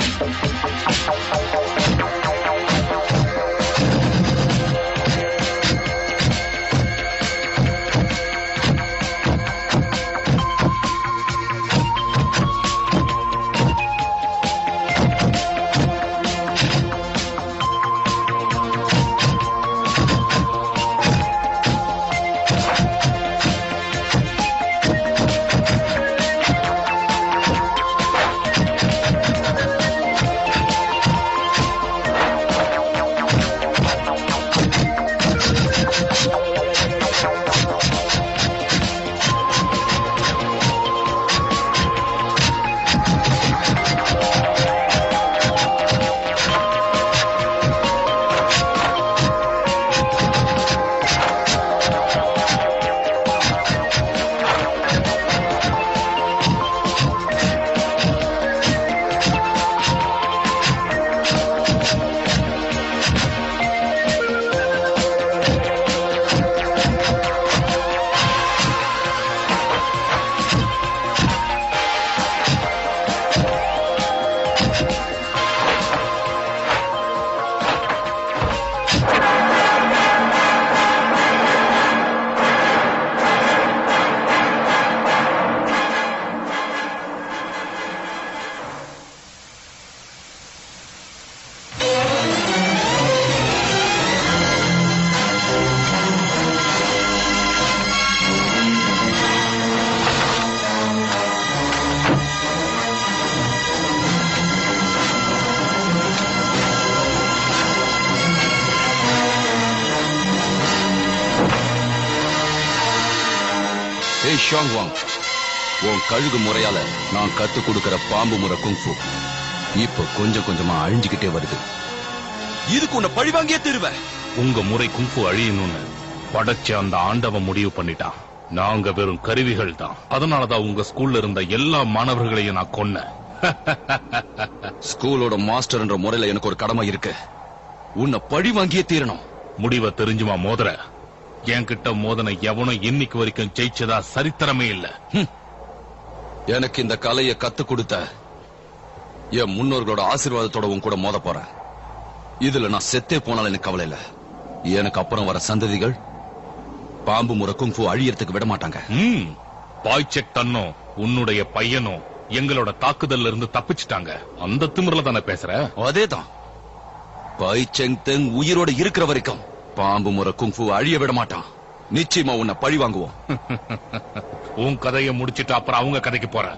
ஏய் ஷாங் வாங் உன் கழுகு முறையால நான் கத்து கொடுக்கிற பாம்பு முறை குங்ஃபு இப்ப கொஞ்சம் கொஞ்சமா அழிஞ்சுக்கிட்டே வருது இதுக்கு உன்னை பழி வாங்கியே தருவேன் உங்க முறை குங்ஃபு அழியணும்னு படைச்ச அந்த ஆண்டவன் முடிவு பண்ணிட்டான் நாங்க வெறும் கருவிகள் தான் அதனாலதான் உங்க ஸ்கூல்ல இருந்த எல்லா மாணவர்களையும் நான் கொன்னேன் ஸ்கூலோட மாஸ்டர் என்ற முறையில எனக்கு ஒரு கடமை இருக்கு உன்னை பழி வாங்கியே தீரணும் முடிவை தெரிஞ்சுமா மோதுற என்கிட்ட மோதனை எவனும் இன்னைக்கு வரைக்கும் ஜெயிச்சதா சரித்திரமே இல்ல எனக்கு இந்த கலையை கத்து கொடுத்த என் முன்னோர்களோட ஆசீர்வாதத்தோட உன் கூட மோத போறேன் இதுல நான் செத்தே போனாலும் எனக்கு கவலை இல்ல எனக்கு அப்புறம் வர சந்ததிகள் பாம்பு முறை குங்ஃபு அழியறதுக்கு விட மாட்டாங்க ம் பாய்ச்செக் தன்னும் உன்னுடைய பையனும் எங்களோட தாக்குதல்ல இருந்து தப்பிச்சிட்டாங்க அந்த திமிர்ல தானே பேசுற அதேதான் பை செங் தெங் உயிரோட இருக்கிற வரைக்கும் பாம்பு முறை குங்ஃபு அழிய விட மாட்டான் நிச்சயமா உன்னை பழி வாங்குவோம் உன் கதையை முடிச்சிட்டு அப்புறம் அவங்க கதைக்கு போற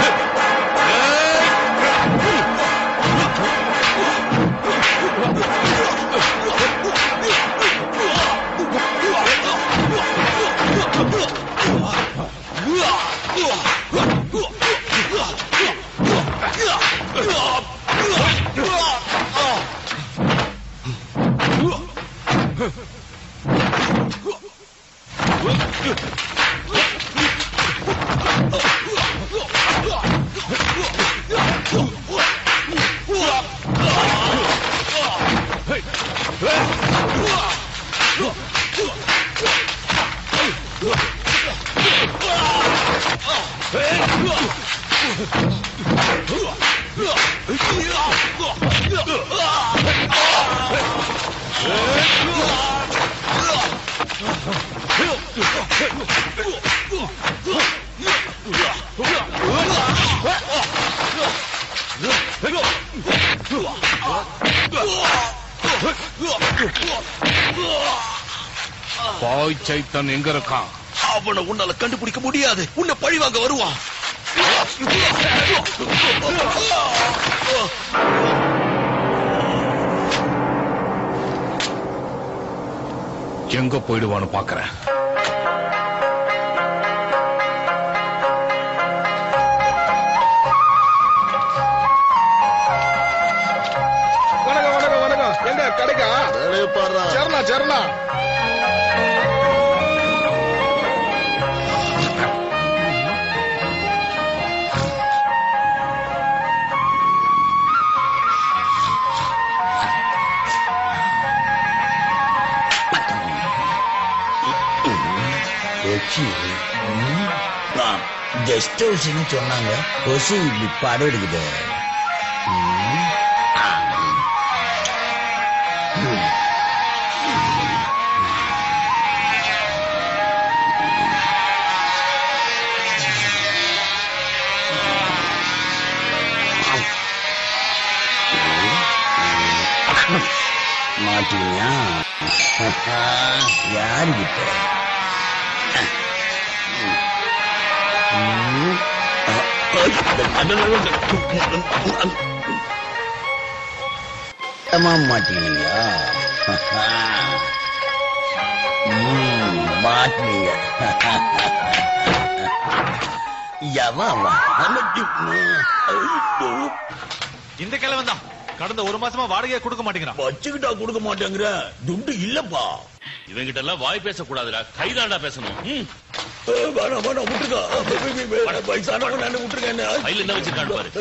பாய் சைத்தன் எங்க இருக்கான் அவனை உன்னால கண்டுபிடிக்க முடியாது உன்னை பழி வாங்க வருவான் எங்க போயிடுவான்னு பாக்குறேன் வணக்கம் வணக்கம் வணக்கம் எங்க கிடைக்கா சரணா சரணா கெஸ்ட் ஹவுஸ்னு சொன்னாங்க கொசு இப்படி படம் எடுக்குது ம். மாட்டீங்களா யாருகிட்ட ம். சுத்தமா மாட்டீங்களா ம், மாட்டீங்க எவன் அவன்? இந்த கிழவன் தான் கடந்த ஒரு மாசமா வாடகையை கொடுக்க மாட்டேங்கிறான் வச்சுக்கிட்டா கொடுக்க மாட்டேங்கிற துண்டு இல்லப்பா இவங்கிட்ட எல்லாம் வாய் பேசக்கூடாதுடா கைதாண்டா பேசணும் ம். ஏய், வேணாம் வேணாம் விட்டுருக்கா வயசானவன் நான் விட்டுருக்கேன் என்ன? கையில என்ன வச்சிருக்கான்னு பாரு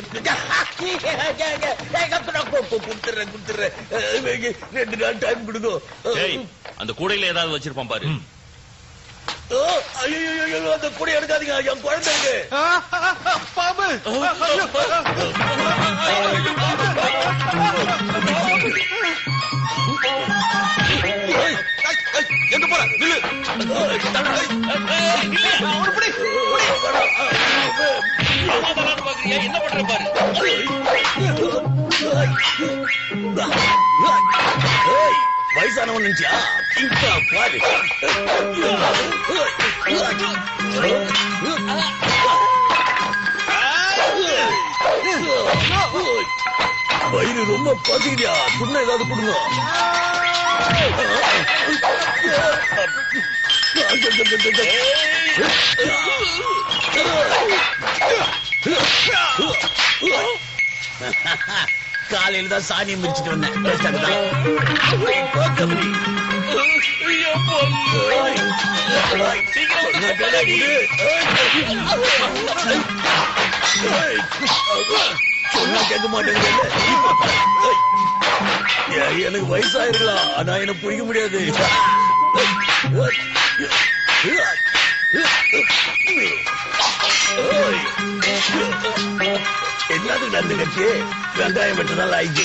குடுத்துறேன் குடுத்துறேன் ஏய், ரெண்டு நாள் டைம் கொடுங்க டேய் அந்த கூடையில ஏதாவது வச்சிருப்பான் பாரு ஓ, ஐயோ, ஐயோ, ஐயோ, அந்த கொடி எடுக்காதீங்க என் குழந்தை இருக்கு பாம்பு எங்க போற நில்லு என்ன பண்ற பாரு ஏய், வயசானவன் நினைச்சியா இப்ப பாரு வயிறு ரொம்ப பசிக்குதியா துண்ண ஏதாவது கொடுங்க காலையில தான் சாணியம் மிரிச்சிட்டு வந்தேன் டேஸ்டா இருக்குதா? கோத்தமல்லி. சொன்னா கேளு, விடு. சொன்னா கேட்க மாட்டேங்குது எனக்கு வயசாயிருக்கலாம் ஆனா எனக்கு பிடிக்க முடியாது என்னது நடந்து கட்சி வெங்காயம் வெட்டனால ஆயிடுச்சு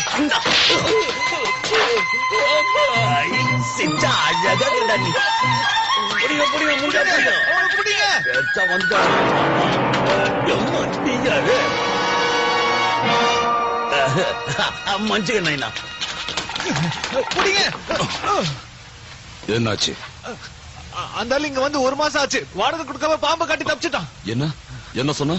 சிச்சா அழகா இருந்தா நீ புடிங்க புடிங்க முண்டா புடிங்க பெருசா வந்துட்டாங்க எம்மா நீங்க அது மஞ்சுக நைனா புடிங்க என்னாச்சு அந்த ஆளு இங்க வந்து ஒரு மாசம் ஆச்சு வாடகை கொடுக்காம பாம்பை கட்டி தப்பிச்சிட்டான் என்ன என்ன சொன்ன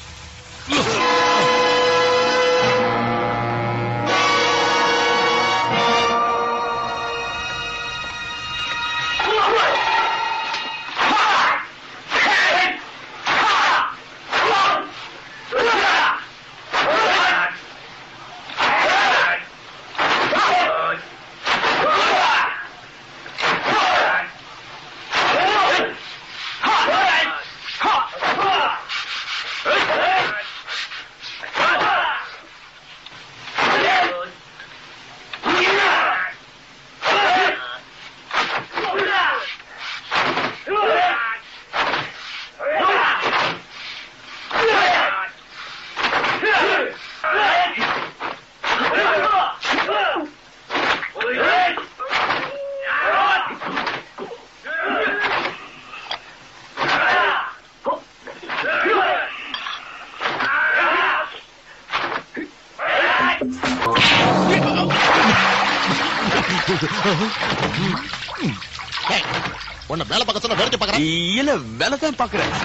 உன்னை வேலை பார்க்க சொன்ன வேடிக்கை பார்க்கறேன் இல்ல வேலை தான் பாக்குறேன்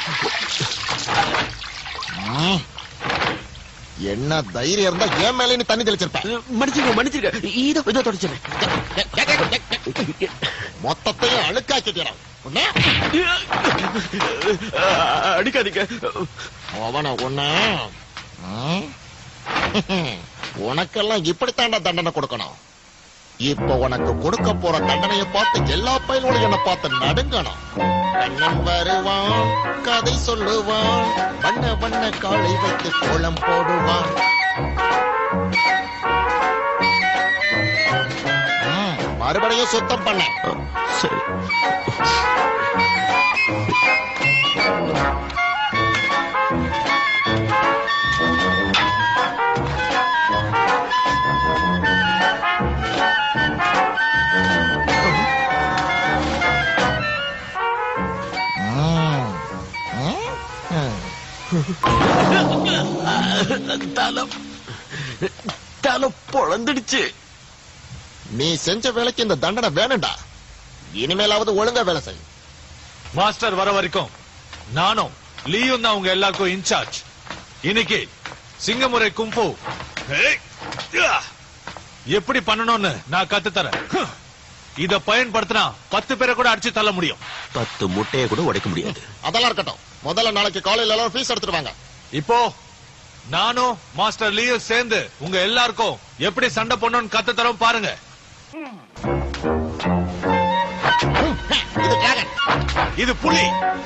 ம். என்ன தைரியம் இருந்தா ஏன் மேலே நீ தண்ணி தெளிச்சிருப்ப மன்னிச்சிருக்க மன்னிச்சிருக்க இதோ இதோ தொடச்சிடுறேன் மொத்தத்தையும் அழுக்காக்கிட்டேன் அடிக்காதீங்க அவன ஒண்ணு ம். உனக்கெல்லாம் இப்படித்தாண்டா தண்டனை கொடுக்கணும் இப்ப உனக்கு கொடுக்க போற தண்டனையை பார்த்து எல்லா பயிலும் என்ன பார்த்து நடுங்கணும் கண்ணன் வருவான் கதை சொல்லுவான் வண்ண வண்ண காலை வைத்து கோலம் போடுவான் ம், மறுபடியும் சுத்தம் பண்ண சரி ம், ம், ம். தலை தலை பொழந்துடுச்சு நீ செஞ்ச வேலைக்கு இந்த தண்டனை வேணும்டா இனிமேலாவது ஒழுங்கா வேலை செய் மாஸ்டர் வர வரைக்கும் நானும் லீயும் தான் உங்க எல்லாருக்கும் இன்சார்ஜ் இன்னைக்கு சிங்கமுறை கும்பு ஏய், யா. எப்படி பண்ணணும்னு நான் கத்து தரேன் ஹம். இத பயன்படுத்தினா பத்து பேரை கூட அடிச்சு தள்ள முடியும் பத்து முட்டையை கூட உடைக்க முடியாது அதெல்லாம் இருக்கட்டும் முதல்ல நாளைக்கு காலையில எல்லாரும் ஃபீஸ் எடுத்துட்டு வாங்க இப்போ நானும் மாஸ்டர் லீயும் சேர்ந்து உங்க எல்லாருக்கும் எப்படி சண்டை பண்ணணும்னு கத்து தரோம் பாருங்க இது டிராகன் இது புலி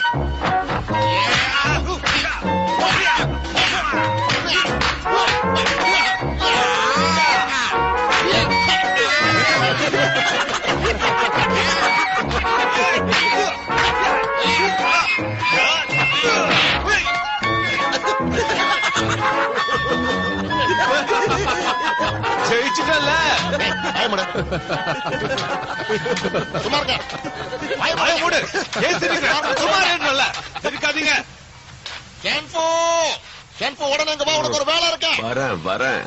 ஜெயிச்சுட்டல பயமுடு சும்மா இருங்க பய மூடு ஏன் சிரிக்கிற சும்மா இருன்றல சிரிக்காதீங்க கேன்ஃபோ கேன்ஃபோ உடனே இங்க வா உனக்கு ஒரு வேலை இருக்கு வரேன் வரேன்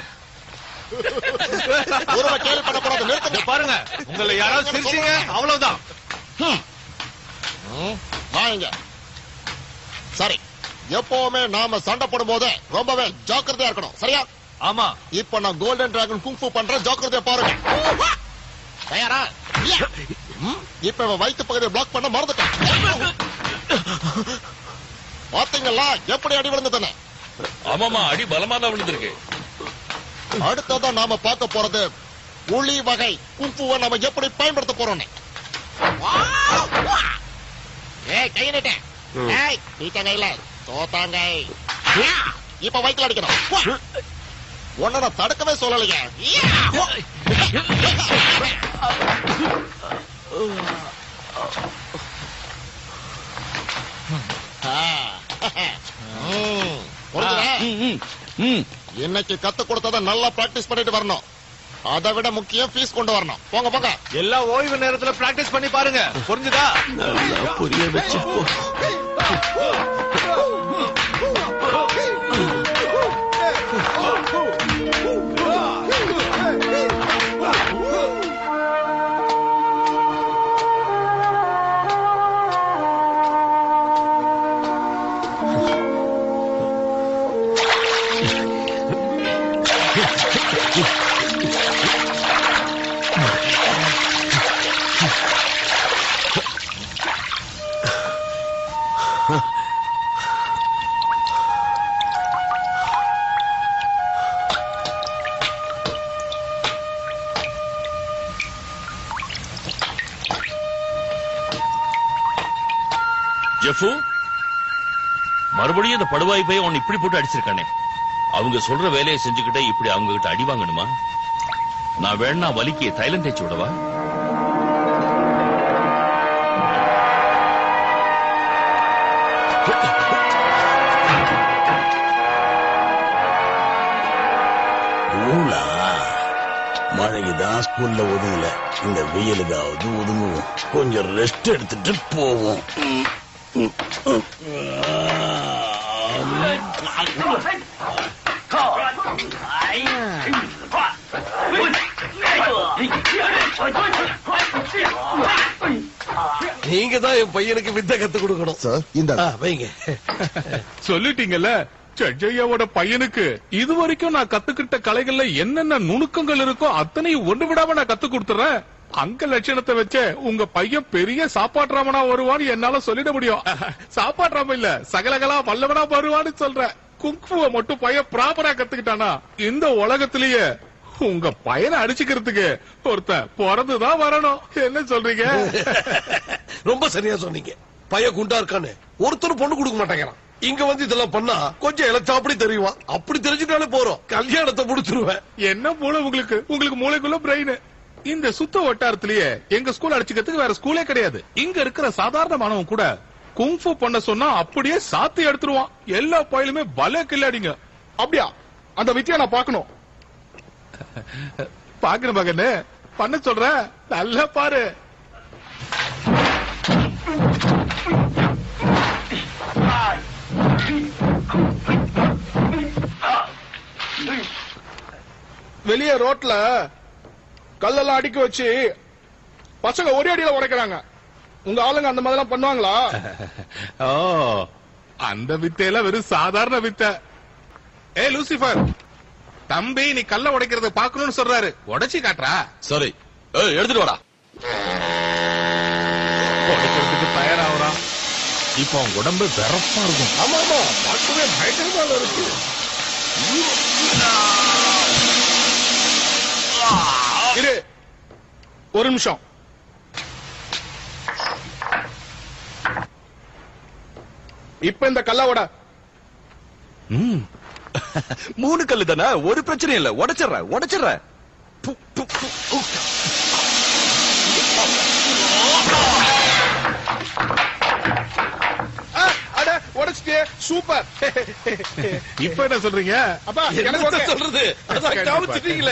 ஒருவ கேள்வி பண்ணக்கூடாது இங்க நிறுத்துங்க பாருங்க உங்களை யாராவது சிரிச்சீங்க அவ்வளவுதான் ம், வாங்க சரி எப்பவுமே நாம சண்டை போடும் போது ரொம்பவே ஜாக்கிரதையா இருக்கணும் சரியா ஆமா இப்ப நான் கோல்டன் டிராகன் குங்ஃபு பண்றேன் ஜாக்கிரதையா பாருங்க தயாரா யா. ம், இப்ப இவன் வயிற்று பகுதியை பிளாக் பண்ண மறந்துட்டேன் பாத்தீங்களா எப்படி அடி விழுந்ததுன்னு ஆமாமா அடி பலமா தான் விழுந்திருக்கு அடுத்ததா நாம பார்க்க போறது உளி வகை கும்புவை நாம எப்படி பயன்படுத்த போறோம் ஏய் கை நீட்டேன் ஏய் நீட்டங்க இல்ல தோத்தாங்க இப்ப வயிற்றுல அடிக்கணும் உன்னை நான் தடுக்கவே சொல்லலையே ஆ. ம். புரிஞ்சுதா? இன்னைக்கு கத்து கொடுத்தத நல்லா பிராக்டிஸ் பண்ணிட்டு வரணும் அதை விட முக்கியம் ஃபீஸ் கொண்டு வரணும் போங்க போங்க எல்லா ஓய்வு நேரத்துல பிராக்டிஸ் பண்ணி பாருங்க புரிஞ்சுதா நல்லா புரிய வச்சு போ ஜெஃபு மறுபடியும் இந்த படுவாய் போய் உன்னை இப்படி போட்டு அடிச்சிருக்கானே அவங்க சொல்ற வேலையை செஞ்சுக்கிட்டே இப்படி அவங்க கிட்ட அடி வாங்கணுமா நான் வேணா வலிக்கு தைலம் தேய்ச்சி விடவா ஊழா மழைக்கு தான் ஸ்கூல்ல ஒதுங்கல இந்த வெயிலுக்காவது ஒதுங்குவோம் கொஞ்சம் ரெஸ்ட் எடுத்துட்டு போவோம் ம், ம், ம். நீங்க தான் என் பையனுக்கு வித்த கத்து கொடுக்கணும் சார் இந்த ஆ, வைங்க சொல்லிட்டீங்கல்ல ஜட்ஜையாவோட பையனுக்கு இது வரைக்கும் நான் கத்துக்கிட்ட கலைகள்ல என்னென்ன நுணுக்கங்கள் இருக்கோ அத்தனையும் ஒண்ணு விடாம நான் கத்து கொடுத்துறேன் அங்க லட்சணத்தை வச்சே உங்க பையன் பெரிய சாப்பாட்ராமனா வருவான்னு என்னால சொல்லிட முடியும் சாப்பாட்ராம இல்ல சகலகலா வல்லவனா வருவான்னு சொல்றேன் குங்ஃபுவ மட்டும் பையன் ப்ராப்பரா கத்துக்கிட்டானா இந்த உலகத்திலேயே உங்க பையனை அடிச்சுக்கிறதுக்கு ஒருத்தன் பிறந்துதான் வரணும் என்ன சொல்றீங்க ரொம்ப சரியா சொன்னீங்க பையன் குண்டா இருக்கான்னு ஒருத்தரும் பொண்ணு கொடுக்க மாட்டேங்கிறான் இங்க வந்து இதெல்லாம் பண்ணா கொஞ்சம் இழைச்சா அப்படி தெரியுவான் அப்படி தெரிஞ்சுட்டாலே போறோம் கல்யாணத்தை முடிச்சிருவேன் என்ன மூளை உங்களுக்கு உங்களுக்கு மூளைக்குள்ள பிரெயின் இந்த சுத்த வட்டாரத்திலேயே எங்க ஸ்கூல் அடிச்சுக்கிறதுக்கு வேற ஸ்கூலே கிடையாது இங்க இருக்கிற சாதாரண மாணவன் கூட குங்ஃபு பண்ண சொன்னா அப்படியே சாத்தி எடுத்துருவான் எல்லா பயிலுமே பல கில்லாடிங்க அப்படியா அந்த வித்தியா நான் பார்க்கணும் பாக்கணும் மகனே பண்ண சொல்றேன் நல்லா பாரு வெளியே ரோட்ல கல்லெல்லாம் அடிக்க வச்சு பசங்க ஒரே அடியில உடைக்கிறாங்க உங்க ஆளுங்க அந்த மாதிரிலாம் பண்ணுவாங்களா ஓ அந்த வித்தையெல்லாம் வெறும் சாதாரண வித்தை ஏ லூசிஃபர் தம்பி நீ கல்ல உடைக்கிறத பாக்கணும்னு சொல்றாரு உடைச்சு காட்டுறா சரி ஏய், எடுத்துட்டு வாடா உடைக்கிறதுக்கு தயாராகிறான் இப்போ அவன் உடம்பு வெறப்பா இருக்கும் ஆமா ஆமா பார்க்கவே பயங்கரமா இருக்கு இரு ஒரு நிமிஷம் இப்ப இந்த கல்லாவோட ம். மூணு கல்லு தானே ஒரு பிரச்சனையும் இல்ல உடைச்சிடுற உடைச்சிடுற பு, பு, பு, உ. அட உடைச்சிட்டே சூப்பர் இப்ப என்ன சொல்றீங்க அப்பா எனக்கு என்னத்த okay. சொல்றது அதான் கண்டிப்பா. காமிச்சிட்டீங்களே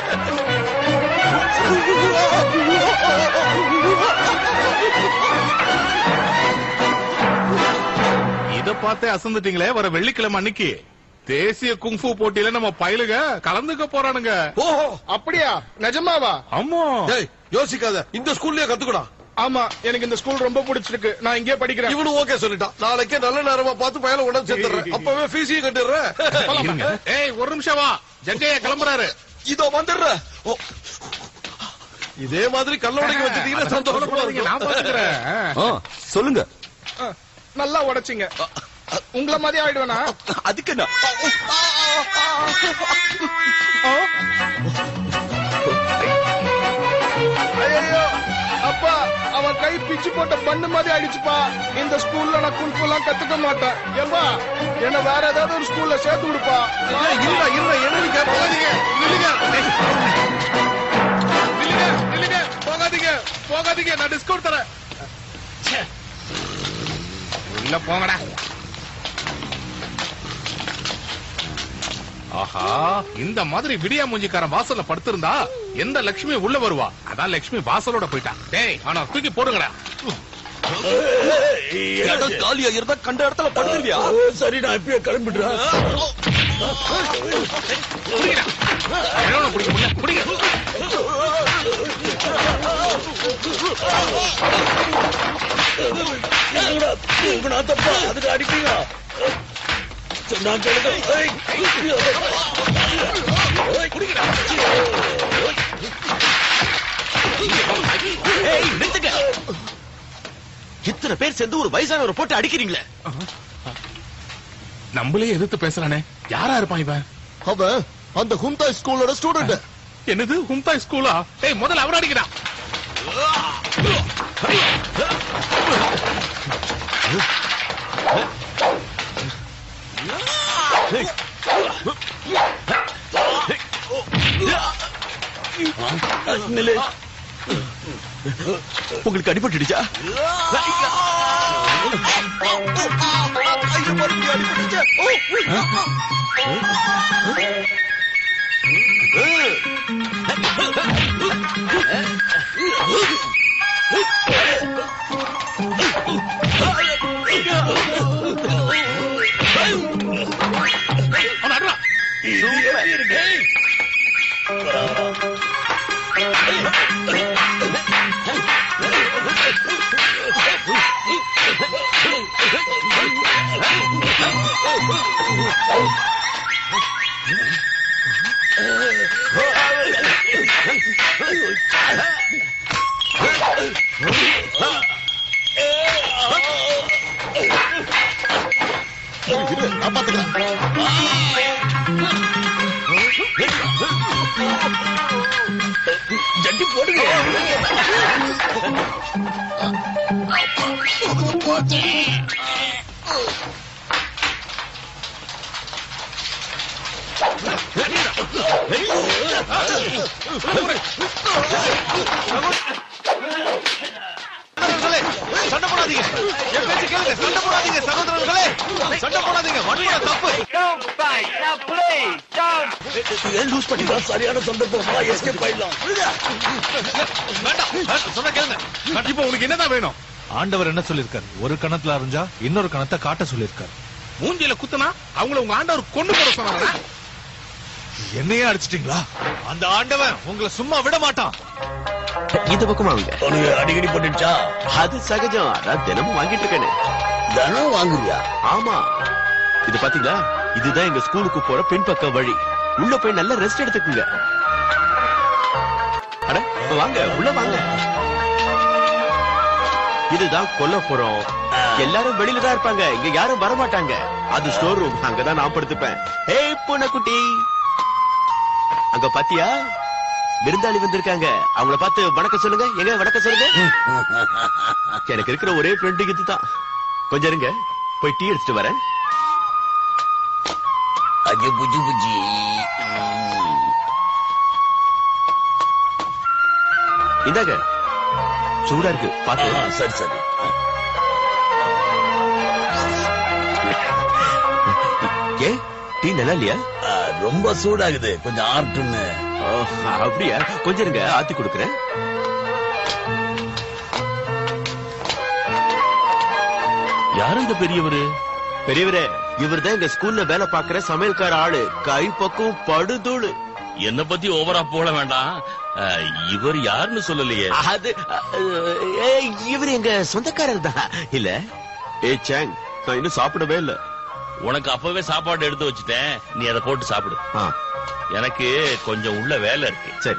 இத பார்த்தே அசந்துட்டீங்களே வர வெள்ளிக்கிழமை அன்னைக்கு தேசிய குங்ஃபு போட்டியில நம்ம பயிலுக கலந்துக்க போறானுங்க ஓஹோ அப்படியா நிஜமாவா ஆமா டேய் யோசிக்காத இந்த ஸ்கூல்லயே கத்துக்கடா ஆமா எனக்கு இந்த ஸ்கூல் ரொம்ப பிடிச்சிருக்கு நான் இங்கே படிக்கிறேன் இவனு ஓகே சொல்லிட்டான் நாளைக்கே நல்ல நேரமா பார்த்து பையனை உடம்பு சேர்த்துறேன் அப்பவே ஃபீஸையும் கட்டிடுறேன் இருங்க. ஏய் ஒரு நிமிஷம் வா ஜட்ஜையா கிளம்புறாரு இதோ வந்துடுறேன் ஓ. இதே மாதிரி கல்லோடைக்கு வச்சுட்டீங்கன்னா சந்தோஷமா கவலைப்படாதீங்க, நான் இருக்கும் பாத்துக்கிறேன் ஆ, சொல்லுங்க ஆ, நல்லா உடைச்சிங்க உங்கள மாதிரி ஆயிடுவேனா அதுக்கு என்ன ஐயோ அப்பா அவன் கை பிச்சு போட்ட பண்ணு மாதிரி ஆயிடுச்சுப்பா இந்த ஸ்கூல்ல நான் குல்ஃபு எல்லாம் கத்துக்க மாட்டேன் ஏம்பா என்ன வேற ஏதாவது ஒரு ஸ்கூல்ல சேர்த்து விடுப்பா இருடா இருடா என்னன்னு போகாதீங்க நில்லுங்க நில்லுங்க நில்லுங்க போகாதீங்க போகாதீங்க நான் டிஸ்கவுண்ட் தரேன் ச்சே. உள்ள போங்கடா ஆஹா இந்த மாதிரி விடியா மூஞ்சிக்காரன் வாசல்ல படுத்திருந்தா எந்த லட்சுமி உள்ள வருவா அதான் லட்சுமி வாசலோட போயிட்டா டேய் ஆனா தூக்கி போடுங்கடா இடம் காலியா இருந்தா கண்ட இடத்துல படுத்துருவியா சரி நான் இப்பயே கிளம்பிடுறேன் புடிங்கடா எவனை பிடிக்க முடியல பிடிங்க நான் தப்பா அதுக்கு அடிப்பீங்க சொன்னா கேளுங்க ஏய். ஏய் நிறுத்துங்க இத்தனை பேர் சேர்ந்து ஒரு வயசானவரை போட்டு அடிக்கிறீங்களே நம்மளே எதிர்த்து பேசுறானே யாரா இருப்பான் இவன் அவன் அந்த ஹும்தா ஸ்கூலோட ஸ்டூடெண்ட் என்னது ஹும்தாய் ஸ்கூலா டேய் முதல்ல அவர அடிக்கிறா நில்லு. உங்களுக்கு அடிபட்டுடுச்சா அவன அடிடா நான் பாத்துக்கிறேன் ஜட்டி போடுங்க சண்டை போடாதீங்க என் பேச்சு கேளுங்க சண்டை போடாதீங்க சகோதரர்களே சண்டை போடாதீங்க வன்முறை தப்பு ஏன் லூஸ் பண்ணிக்கலாம் சரியான சந்தர்ப்பமா எஸ்கேப் ஆயிடலாம் வேண்டாம் வேண்டாம், சொன்னா கேளுங்க இப்போ உனக்கு என்னதான் வேணும் ஆண்டவர் என்ன சொல்லிருக்காரு ஒரு கணத்துல அறிஞ்சா இன்னொரு கணத்தை காட்ட சொல்லிருக்காரு மூஞ்சில குத்துனா அவங்கள உங்க ஆண்டவர் கொண்டு போட சொன்னாரா என்னையே அடிச்சிட்டீங்களா அந்த ஆண்டவன் உங்களை சும்மா விட மாட்டான் இந்த பக்கம் வாங்க உனக்கு அடிக்கடி போட்டுச்சா அது சகஜம் அதான் தினமும் வாங்கிட்டு இருக்கேனே தினம் வாங்குறியா ஆமா இது பாத்தீங்களா இதுதான் எங்க ஸ்கூலுக்கு போற பின்பக்க வழி உள்ள போய் நல்லா ரெஸ்ட் எடுத்துக்குங்க அட வாங்க உள்ள வாங்க இதுதான் கொல்லப்புறம் எல்லாரும் வெளியில தான் இருப்பாங்க இங்க யாரும் வர மாட்டாங்க அது ஸ்டோர் ரூம் அங்கதான் நான் படுத்துப்பேன் ஏய் பூனைக்குட்டி அங்க பாத்தியா விருந்தாளி வந்திருக்காங்க அவங்கள பார்த்து வணக்கம் சொல்லுங்க எங்க வணக்கம் சொல்லுங்க எனக்கு இருக்கிற ஒரே ஃப்ரெண்டு இதுதான் கொஞ்சம் இருங்க போய் டீ எடுத்துட்டு வரேன் அஜி புஜி புஜி இந்தாங்க சூடா இருக்கு பாத்து ஆ, சரி சரி ஏ டீ நல்லா இல்லையா ஆ, ரொம்ப சூடாகுது கொஞ்சம் ஆர்ட்டுன்னு ஓ, அப்படியா கொஞ்சம் இருங்க ஆத்தி கொடுக்குறேன் யாரு இந்த பெரியவரு பெரியவரே இவர்தான் எங்க ஸ்கூல்ல வேலை பாக்குற சமையல்கார ஆளு கை பக்கம் படுதூளு என்ன பத்தி ஓவரா போட வேண்டாம் அஹ், இவர் யாருன்னு சொல்லலையே அது அஹ், இவர் எங்க சொந்தக்காரர் தான் இல்ல ஏ சாங் நான் இன்னும் சாப்பிடவே இல்ல உனக்கு அப்பவே சாப்பாடு எடுத்து வச்சுட்டேன் நீ அதை போட்டு சாப்பிடு ஆ, எனக்கு கொஞ்சம் உள்ள வேலை இருக்கு சரி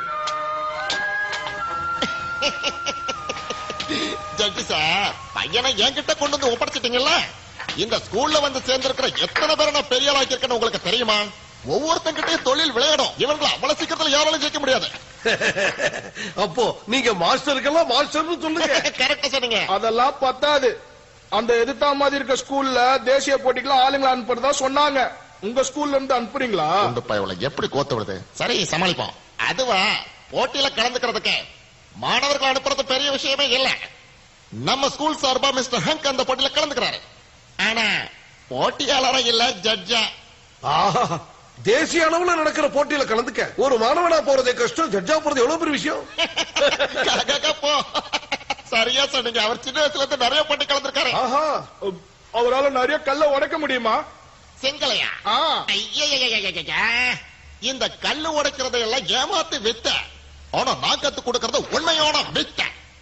ஜட்ஜி சார் பையனை என்கிட்ட கொண்டு வந்து ஒப்படைச்சிட்டீங்கல்ல இந்த ஸ்கூல்ல வந்து சேர்ந்திருக்கிற எத்தனை பேரை நான் பெரிய ஆளாக்கியிருக்கேன்னு உங்களுக்கு தெரியுமா ஒவ்வொருத்தங்கிட்டயும் தொழில் விளையாடும் இவங்களை அவ்வளவு சீக்கிரத்துல யாராலும் ஜெயிக்க முடியாது அப்போ நீங்க மாஸ்டருக்கெல்லாம் மாஸ்டர்னு சொல்லுங்க கரெக்டா சொன்னீங்க அதெல்லாம் பத்தாது அந்த எதிர்த்தா மாதிரி இருக்க ஸ்கூல்ல தேசிய போட்டிக்குலாம் ஆளுங்களை அனுப்புறதா சொன்னாங்க உங்க ஸ்கூல்ல இருந்து அனுப்புறீங்களா கொண்டு போய் இவளை எப்படி கோத்து விடுது சரி சமாளிப்போம் அதுவா போட்டியில கலந்துக்கிறதுக்கு மாணவர்கள் அனுப்புறது பெரிய விஷயமே இல்ல நம்ம ஸ்கூல் சார்பா மிஸ்டர் ஹங்க் அந்த போட்டியில கலந்துக்கிறாரு ஆனா போட்டியாளரா இல்ல ஜட்ஜா ஆஹா, தேசிய அளவுல நடக்கிற போட்டியில கலந்துக்க ஒரு மாணவனா போறதே கஷ்டம் ஜட்ஜா போறது எவ்வளவு பெரிய விஷயம் ககக போ சரியா சொன்னீங்க அவர் சின்ன வயசுல இருந்து நிறைய போட்டி கலந்துருக்காரு ஆஹா அவரால நிறைய கல்ல உடைக்க முடியுமா செங்கலையா ஆ. ஐயையையையைய. இந்த கல்லு உடைக்கிறதை எல்லாம் ஏமாத்து வித்த ஆனா நான் கத்து கொடுக்கறது உண்மையான வித்த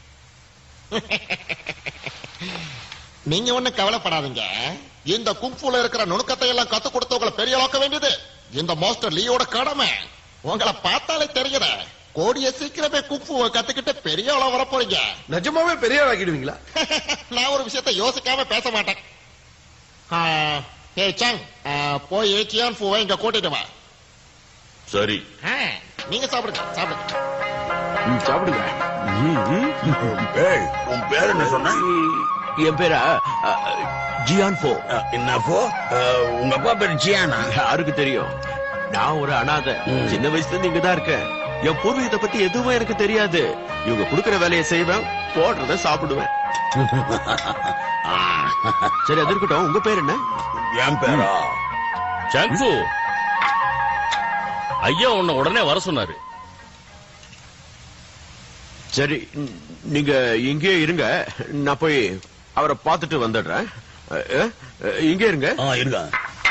நீங்க ஒண்ணு கவலைப்படாதீங்க இந்த கும்புல இருக்கிற நுணுக்கத்தை எல்லாம் கத்து கொடுத்தவங்களை பெரிய ஆக்க வேண்டியது இந்த மாஸ்டர் லீயோட கடமை உங்களை பார்த்தாலே தெரியுற கோடிய சீக்கிரமே கும்புவை கத்துக்கிட்டு பெரிய ஆளா வர போறீங்க நிஜமாவே பெரிய ஆக்கிடுவீங்களா நான் ஒரு விஷயத்தை யோசிக்காம பேச மாட்டேன் ஆ, ஏய் சாங் ஆ, போய் சியான் பூவை இங்க கூட்டிட்டு வா சரி ஆ, நீங்க சாப்பிடுங்க சாப்பிடுங்க ம், சாப்பிடுங்க ம், ம். ஏய் உன் பேர் என்ன சொன்ன என் பேரா அ, ஜியான் போ ஆ, என்ன போ ஆ, உங்க அப்பா பேர் ஜியானா யாருக்கு தெரியும் நான் ஒரு அனாதை ம். சின்ன வயசுல இருந்து இங்கதான் இருக்கேன் என் பூர்வீகத்தை பத்தி எதுவும் எனக்கு தெரியாது இவங்க குடுக்கிற வேலையை செய்வேன் போடுறத சாப்பிடுவேன் ஆ, சரி அது இருக்கட்டும் உங்க பேர் என்ன என் பேரா சாங்கு ஐயா உன்னை உடனே வர சொன்னாரு சரி ம், நீங்க இங்கே இருங்க நான் போய் அவரை பார்த்துட்டு வந்துடுறேன் அ, அ, இங்கே இருங்க ஆ இருக்கா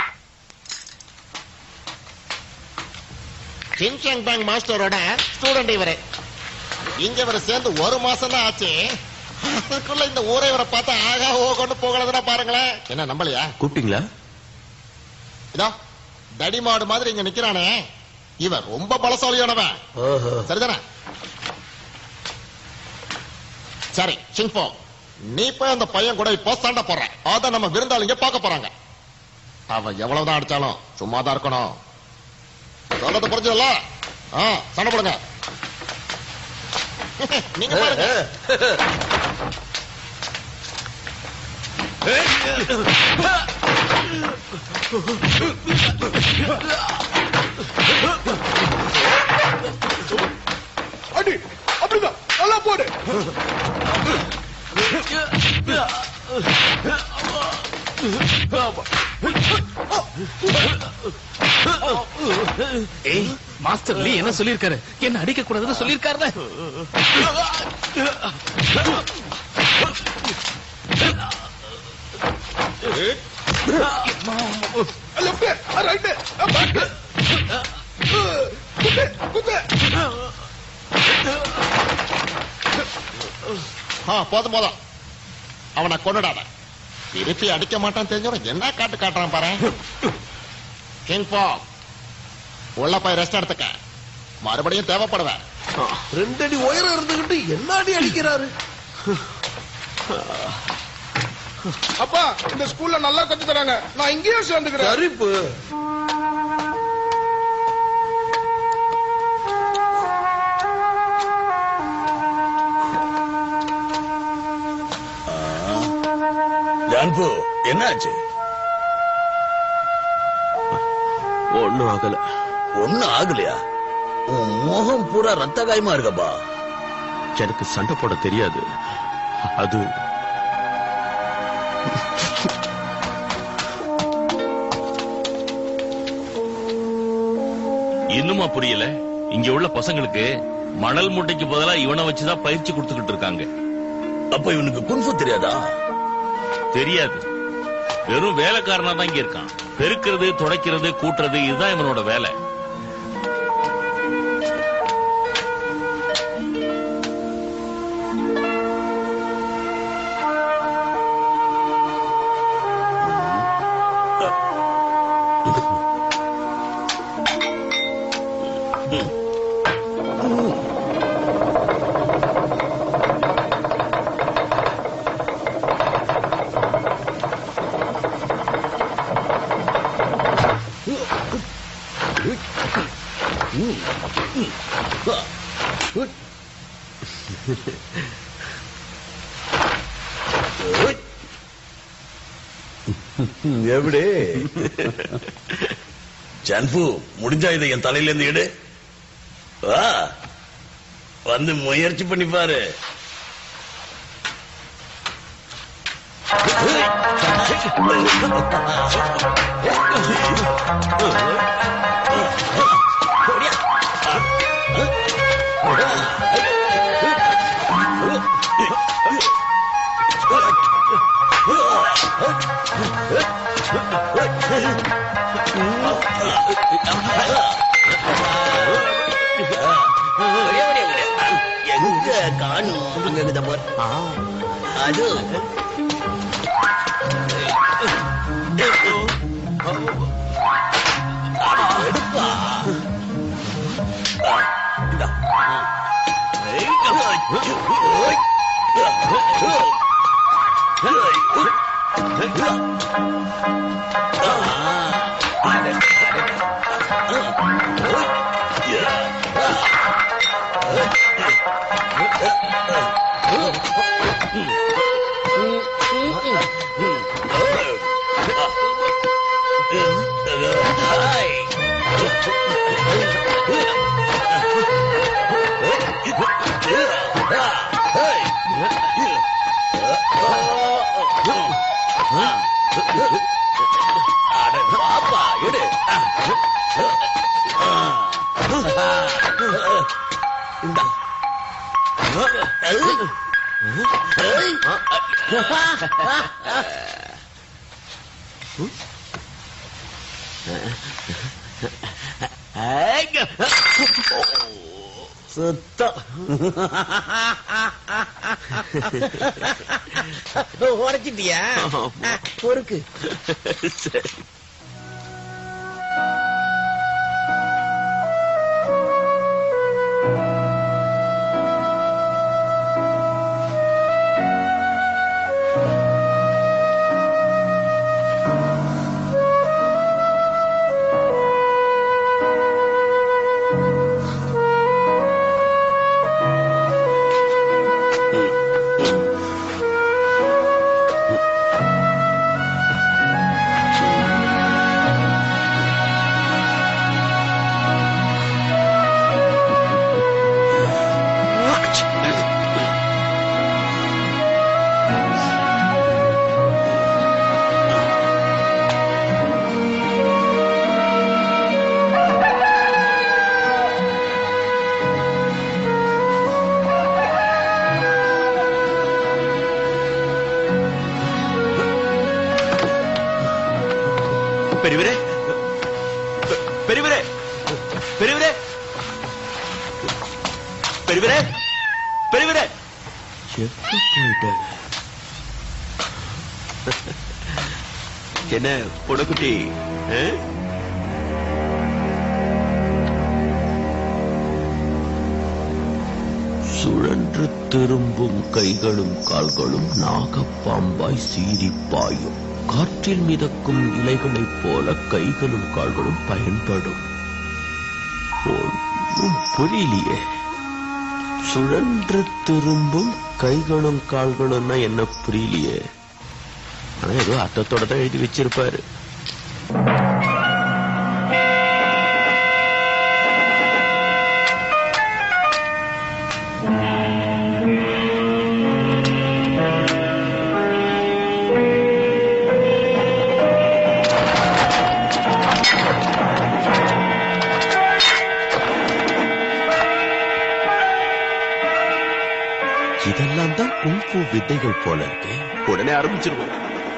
சின்சாங் பேங் மாஸ்டரோட ஸ்டூடெண்ட் இவரு இங்க இவரு சேர்ந்து ஒரு மாசம் தான் ஆச்சு அதுக்குள்ள இந்த ஊரை இவரை பார்த்தா ஆகா ஓகொண்டு போகிறதுனா பாருங்களேன் என்ன நம்பலையா கூப்பிட்டீங்களா இதோ தடிமாடு மாதிரி இங்க நிக்கிறானே இவன் ரொம்ப பலசாலியானவன் ஓஹோ சரிதானே சரி சிங்போ நீ போய் அந்த பையன் கூட இப்போ சண்டை போடுற அத நம்ம விருந்தாளிங்க பார்க்க போறாங்க அவன் எவ்வளவுதான் அடிச்சாலும் சும்மா தான் இருக்கணும் சொல்றது புரிஞ்சதுல ஆ சண்டை போடுங்க நீங்க பாருங்க அடி அப்படிதான் நல்லா போடு ஏய் மாஸ்டர் லீ என்ன சொல்லிருக்காரு என்ன அடிக்க கூடாதுன்னு சொல்லிருக்காருல லெஃப்ட் ரைட் பேக் ஆ, போதும் போதும் அவனை கொண்டுடாத திருப்பி அடிக்க மாட்டான் தெரிஞ்சவன் என்ன காட்டு காட்டுறான் பாரு கிங் போ உள்ள போய் ரெஸ்ட் எடுத்துக்க மறுபடியும் தேவைப்படுவேன் ரெண்டு அடி உயரம் இருந்துகிட்டு என்ன அடி அடிக்கிறாரு அப்பா இந்த ஸ்கூல்ல நல்லா கத்து தராங்க நான் இங்கேயே சேர்ந்துக்கிறேன் கரிப்பு ஜான்பு என்னாச்சு ஒண்ணும் ஆகல ஒண்ணும் ஆகலையா உன் முகம் பூரா ரத்த காயமா இருக்கப்பா எனக்கு சண்டை போட தெரியாது அது இன்னுமா புரியல இங்க உள்ள பசங்களுக்கு மணல் மூட்டைக்கு பதிலா இவனை வச்சுதான் பயிற்சி கொடுத்துக்கிட்டு இருக்காங்க அப்ப இவனுக்கு குன்ஃபு தெரியாதா தெரியாது வெறும் வேலைக்காரனா தான் இங்க இருக்கான் பெருக்கிறது துடைக்கிறது கூட்டுறது இதுதான் இவனோட வேலை எப்படி ஜான்பு முடிஞ்சா இதை என் தலையில இருந்து எடு வா வந்து முயற்சி பண்ணி பாரு எங்க காணும் அங்க பாரு அது எடுப்பா இந்தா. அட பாப்பா எடு இந்தா. சுத்தம் உடைச்சிட்டியா பொறுக்கு சரி பெரியவரே பெ- பெரியவரே பெரியவரே பெரியவரே பெரியவரே எங்க போயிட்டாரு என்ன பொடக்குட்டி ஆ? சுழன்று திரும்பும் கைகளும் கால்களும் நாகப்பாம்பாய் சீறி பாயும் காற்றில் மிதக்கும் இலைகளைப் போல கைகளும் கால்களும் பயன்படும் ஒண்ணும் புரியலையே சுழன்று திரும்பும் கைகளும் கால்களும்னா என்ன புரியலையே ஆனா ஏதோ அர்த்தத்தோட தான் எழுதி வச்சிருப்பாரு இதெல்லாம் தான் குங்ஃபு வித்தைகள் போல இருக்கு உடனே ஆரம்பிச்சிருவோம்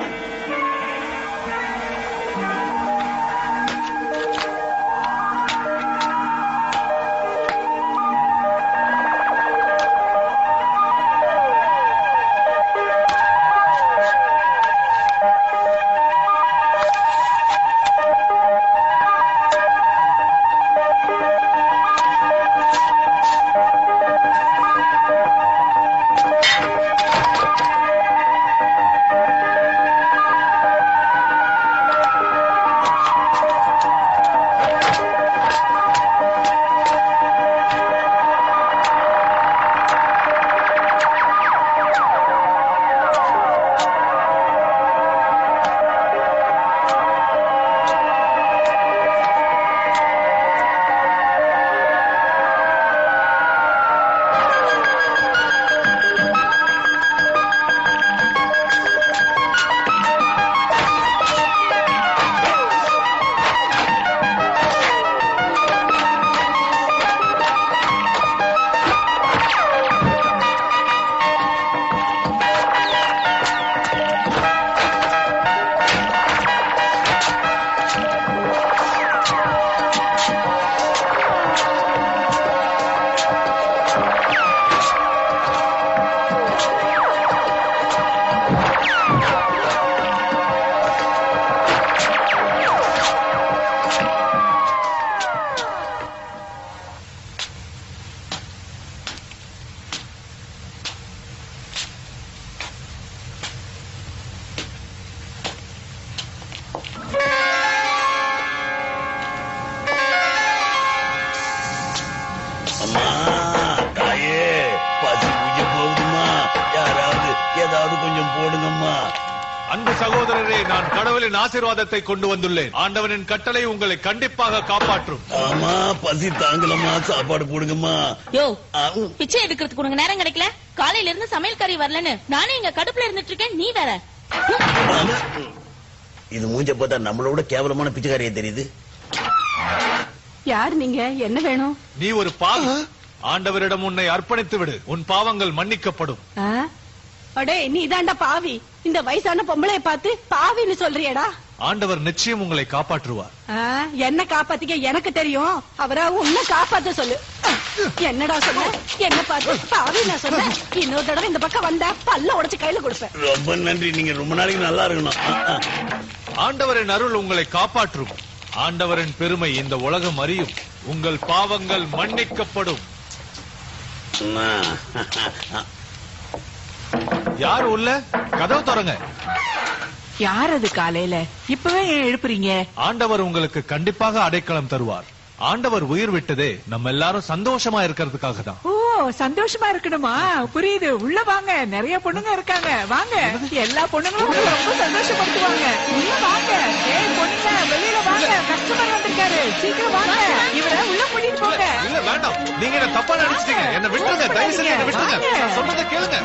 அம்மா தாயே பசி பூஜை போகுதுமா யாராவது ஏதாவது கொஞ்சம் போடுங்கம்மா அன்பு சகோதரரே நான் கடவுளின் ஆசீர்வாதத்தை கொண்டு வந்துள்ளேன் ஆண்டவனின் கட்டளை உங்களை கண்டிப்பாக காப்பாற்றும் ஆமா பசி தாங்கலம்மா சாப்பாடு போடுங்கம்மா யோ ஆ, பிச்சை எடுக்கிறதுக்கு உனக்கு நேரம் கிடைக்கல காலையில இருந்து சமையல் கறி வரலன்னு நானே இங்க கடுப்புல இருந்துட்டு இருக்கேன் நீ வேற ஆமா. இது மூஞ்ச பார்த்தா நம்மளோட கேவலமான பிச்சைக்காரியே தெரியுது யார் நீங்க என்ன வேணும் நீ ஒரு பாவி ஆண்டவரிடம் உன்னை அர்ப்பணித்து விடு உன் பாவங்கள் மன்னிக்கப்படும் அடே நீ தாண்டா பாவி இந்த வயசான பொம்பளைய பார்த்து பாவின்னு சொல்றியடா ஆண்டவர் நிச்சயம் உங்களை காப்பாற்றுவார் ஆ, என்ன காப்பாத்திக்க எனக்கு தெரியும் அவரா உன்னை காப்பாத்த சொல்லு என்னடா சொல்ல என்ன பார்த்து பாவி நான் சொன்ன இன்னொரு தடவை இந்த பக்கம் வந்தா பல்ல உடைச்சு கையில கொடுப்பேன் ரொம்ப நன்றி நீங்க ரொம்ப நாளைக்கு நல்லா இருக்கணும் ஆ, ஆ. ஆண்டவரின் அருள் உங்களை காப்பாற்றும் ஆண்டவரின் பெருமை இந்த உலகம் அறியும் உங்கள் பாவங்கள் மன்னிக்கப்படும் அம்மா. யார் உள்ள கதவு திறங்க யார் அது காலையில இப்பவே ஏன் எழுப்புறீங்க ஆண்டவர் உங்களுக்கு கண்டிப்பாக அடைக்கலம் தருவார் ஆண்டவர் உயிர் விட்டதே நம்ம எல்லாரும் சந்தோஷமா இருக்கிறதுக்காக தான் ஓ சந்தோஷமா இருக்கணுமா புரியுது உள்ள வாங்க நிறைய பொண்ணுங்க இருக்காங்க வாங்க எல்லா பொண்ணுங்களும் உங்களை ரொம்ப சந்தோஷப்படுத்துவாங்க உள்ள வாங்க ஏய் பொண்ணுங்க வெளியில வாங்க கஸ்டமர் வந்திருக்காரு சீக்கிரம் வாங்க இவரை உள்ள கூட்டிட்டு போங்க இல்ல வேண்டாம் நீங்க என்ன தப்பா நினைச்சிட்டீங்க என்ன விட்டுருங்க தயவு செஞ்சு என்ன விட்டுருங்க வாங்க. நான் சொல்றதை கேளுங்க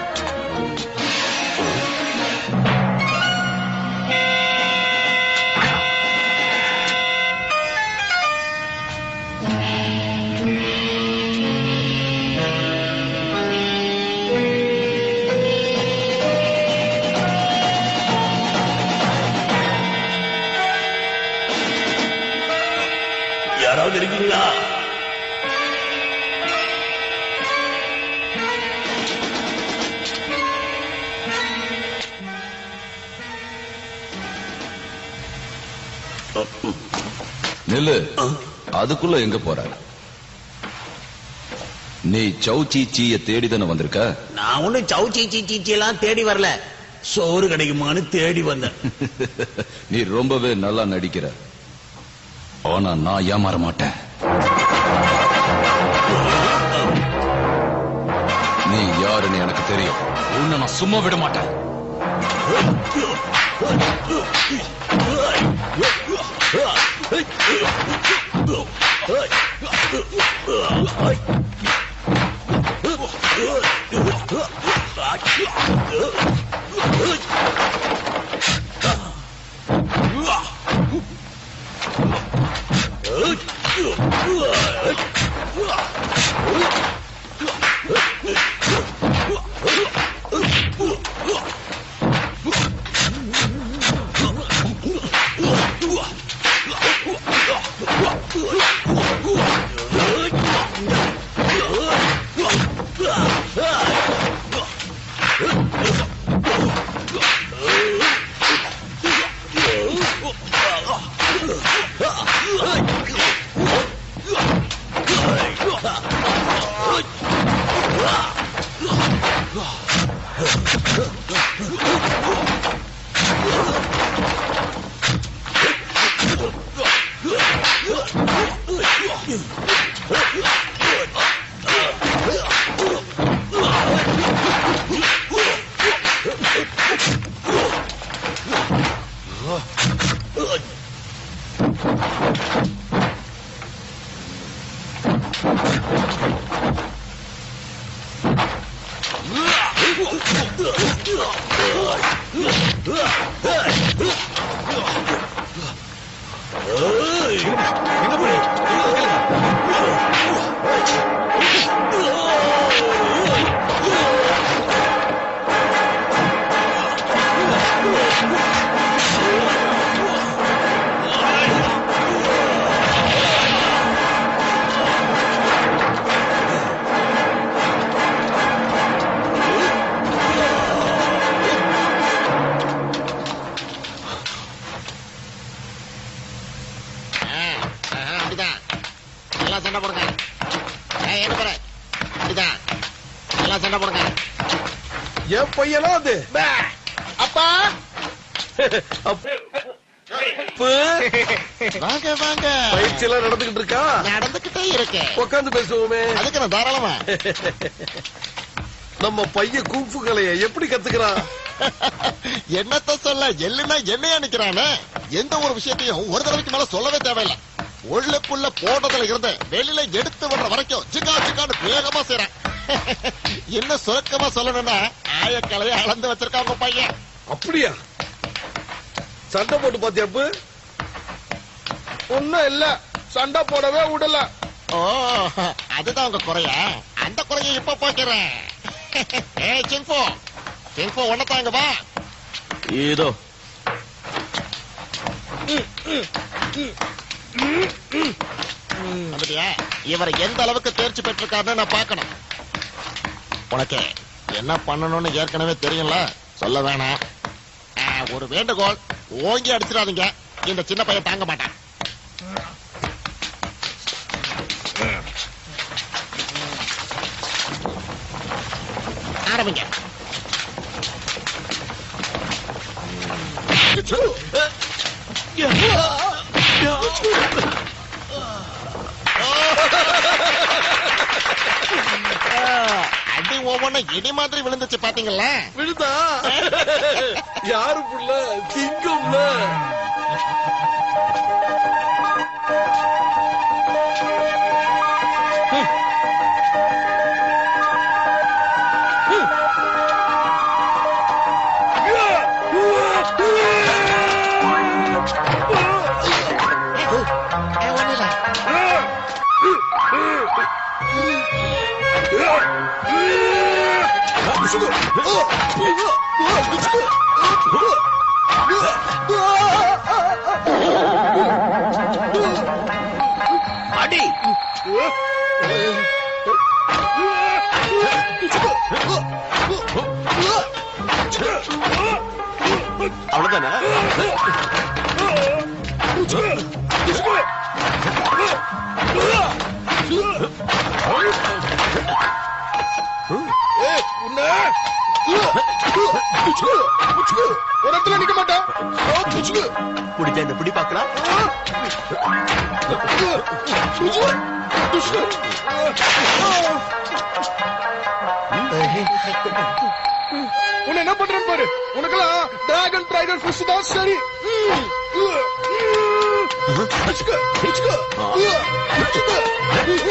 யாராவது இருக்கீங்களா நில்லு அதுக்குள்ள எங்க போற நீ சௌச்சி சீய தேடி தானே வந்திருக்க நான் ஒண்ணும் சவுச்சி சீச்சி எல்லாம் தேடி வரல சோறு கிடைக்குமான்னு தேடி வந்தேன் நீ ரொம்பவே நல்லா நடிக்கிற ஆனா நான் ஏமாற மாட்டேன் நீ யாருன்னு எனக்கு தெரியும் உன்னை நான் சும்மா விட மாட்டேன் ஆ, ஆ, அப்படிதான் நல்லா சண்டை போடுங்க ஏய், என்ன போற அப்படிதான் நல்லா சண்டை போடுங்க என் பையனா அது பே. அப்பா அப்பு. வாங்க வாங்க பயிற்சி எல்லாம் நடந்துகிட்டு இருக்கா நடந்துகிட்டே இருக்கு உட்காந்து பேசுவோமே அதுக்கு நான் தாராளமா நம்ம பையன் குங்ஃபு கலைய எப்படி கத்துக்கிறான் என்னத்த சொல்ல எள்ளுனா என்னையா நிக்கிறானே எந்த ஒரு விஷயத்தையும் ஒரு தடவைக்கு மேல சொல்லவே தேவையில்ல உள்ளுக்குள்ள போட்டதுல இருந்து வெளியில எடுத்து வர்ற வரைக்கும் ஜிகா ஜிகான்னு வேகமா செய்யறேன் என்ன சுருக்கமா சொல்லணும்னா ஆயக்கலையை அளந்து வச்சிருக்காங்க பையன் அப்படியா சண்டை போட்டு பாத்தியா அப்பு ஒண்ணும் இல்ல சண்டை போடவே விடல ஓ அதுதான் உங்க குறையா அந்த குறையை இப்ப போக்கிறேன் ஏய் சின்போ சின்போ ஒன்னதாங்க வா இதோ வந்துட்டியா இவரை எந்த அளவுக்கு தேர்ச்சி பெற்றிருக்காருன்னு நான் பார்க்கணும் உனக்கு என்ன பண்ணணும்னு ஏற்கனவே தெரியும்ல சொல்ல வேணாம் ஆ, ஒரு வேண்டுகோள் ஓங்கி அடிச்சிடாதீங்க இந்த சின்ன பையன் தாங்க மாட்டான் ஆரம்பிங்க அடி ஒவ்வொன்னும் இடி மாதிரி விழுந்துச்சு பாத்தீங்களா விழுதா யாரு புள்ள சிங்கம்ல ஏய், ஒண்ணும் இல்ல. அடி அவ்வளவுதானே ஒரு இடத்துல நிக்க மாட்டேன் பிடிச்ச இந்த பிடி பார்க்கலாம் உன்னை என்ன பண்றேன்னு பாரு உனக்கெல்லாம் டிராகன் ட்ரைகன் ஃபிஷ் தான் சரி பிடிச்சுக்க, பிடிச்சுக்க. பிடிச்சுக்க.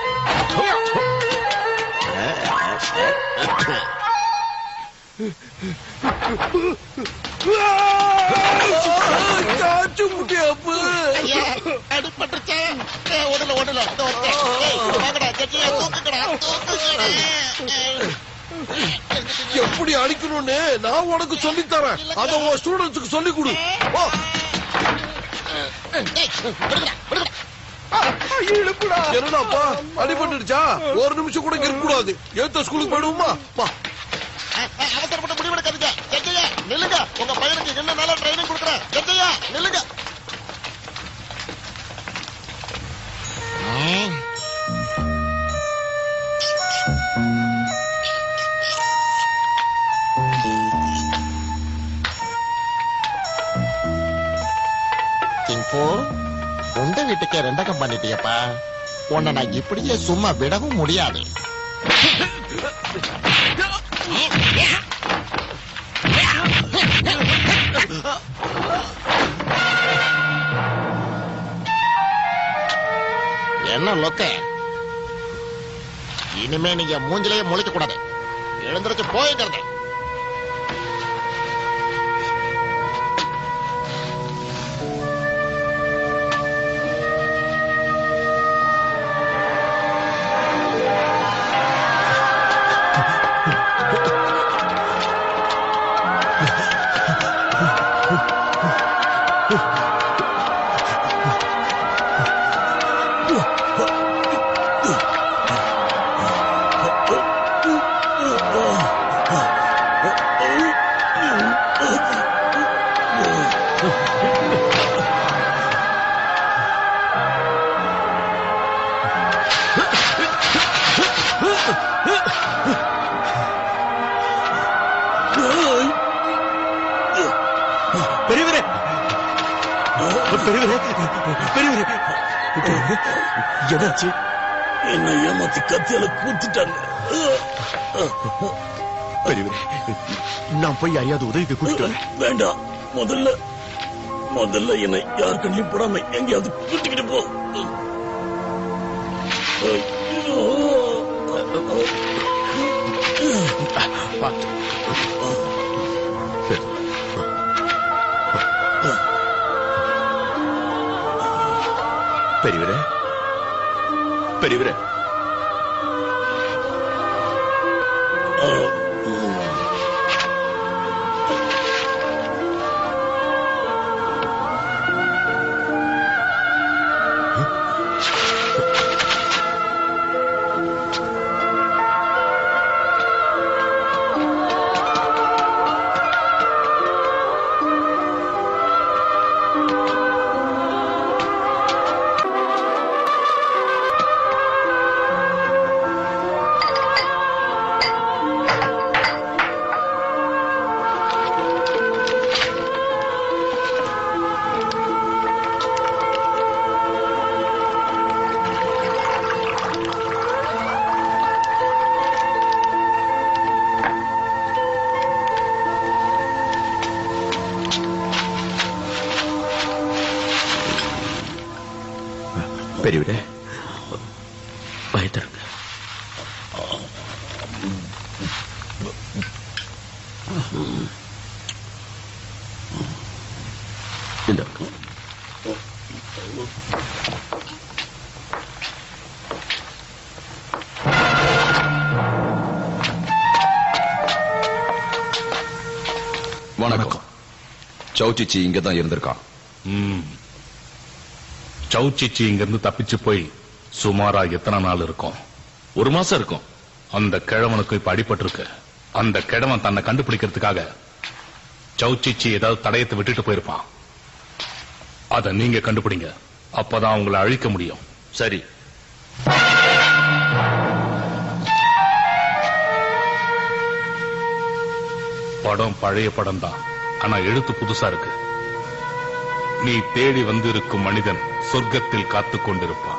காச்சு முட்டி அப்பு ஐயா, அடிபட்டுருச்சே. ஏய், ஓடல, ஓடல. இதோ இருக்கேன். ஏய், வாங்கடா, ஜட்ஜியா, தூக்குங்கடா, தூக்குங்கடா. எப்படி அடிக்கணும்னு நான் உனக்கு சொல்லி தரேன் அத உன் ஸ்டூடெண்ட்ஸுக்கு சொல்லி கொடு வா. ஏய், விடுங்கடா, விடுங்கடா. இழுப்புடா. என்னடாப்பா அடிபட்டுடுச்சா ஒரு நிமிஷம் கூட இங்க இருக்க கூடாது ஏத்த ஸ்கூலுக்கு போயிடுவோமா வா அஹ், அஹ், அவசரப்பட்டு முடிவெடுக்காதீங்க ஜட்ஜையா நில்லுங்க உங்க பையனுக்கு என்ன நாளா ட்ரைனிங் கொடுக்குறேன் ஜட்ஜையா நில்லுங்க ம். கிங்ஃபோ உங்க வீட்டுக்கே ரெண்டகம் பண்ணிட்டியப்பா உன்னை நான் இப்படியே சும்மா விடவும் முடியாது என்ன லொக்க இனிமே நீங்க மூஞ்சிலேயே முழிக்க கூடாது எழுந்திருச்சு போய்க்கிறது பெரியவரே பெரியவரே பெரியவரே என்னாச்சு என்ன ஏமாத்தி கத்தியால கூத்துட்டாங்க பெரியவரே நான் போய் யாரையாவது உதவிக்கு கூட்டிட்டு வரேன் வேண்டாம் முதல்ல முதல்ல என்னை யார் கண்ணிலும் போடாம எங்கேயாவது கூட்டிக்கிட்டு போ ஐயோ. பார்த்து பெரியவரே பெரியவரே பெரியவரே பயத்தருங்க இந்த வணக்கம் சௌச்சிச்சி இங்க தான் இருந்திருக்கான் ம். சௌச்சிச்சி இங்க இருந்து தப்பிச்சு போய் சுமாரா எத்தனை நாள் இருக்கும் ஒரு மாசம் இருக்கும் அந்த கிழவனுக்கு இப்ப அடிபட்டிருக்கு அந்த கிழவன் தன்னை கண்டுபிடிக்கிறதுக்காக சௌச்சிச்சி ஏதாவது தடயத்தை விட்டுட்டு போயிருப்பான் அத நீங்க கண்டுபிடிங்க அப்பதான் உங்களை அழிக்க முடியும் சரி படம் பழைய படம் தான் ஆனா எழுத்து புதுசா இருக்கு நீ தேடி வந்திருக்கும் மனிதன் சொர்க்கத்தில் காத்துக் கொண்டிருப்பான்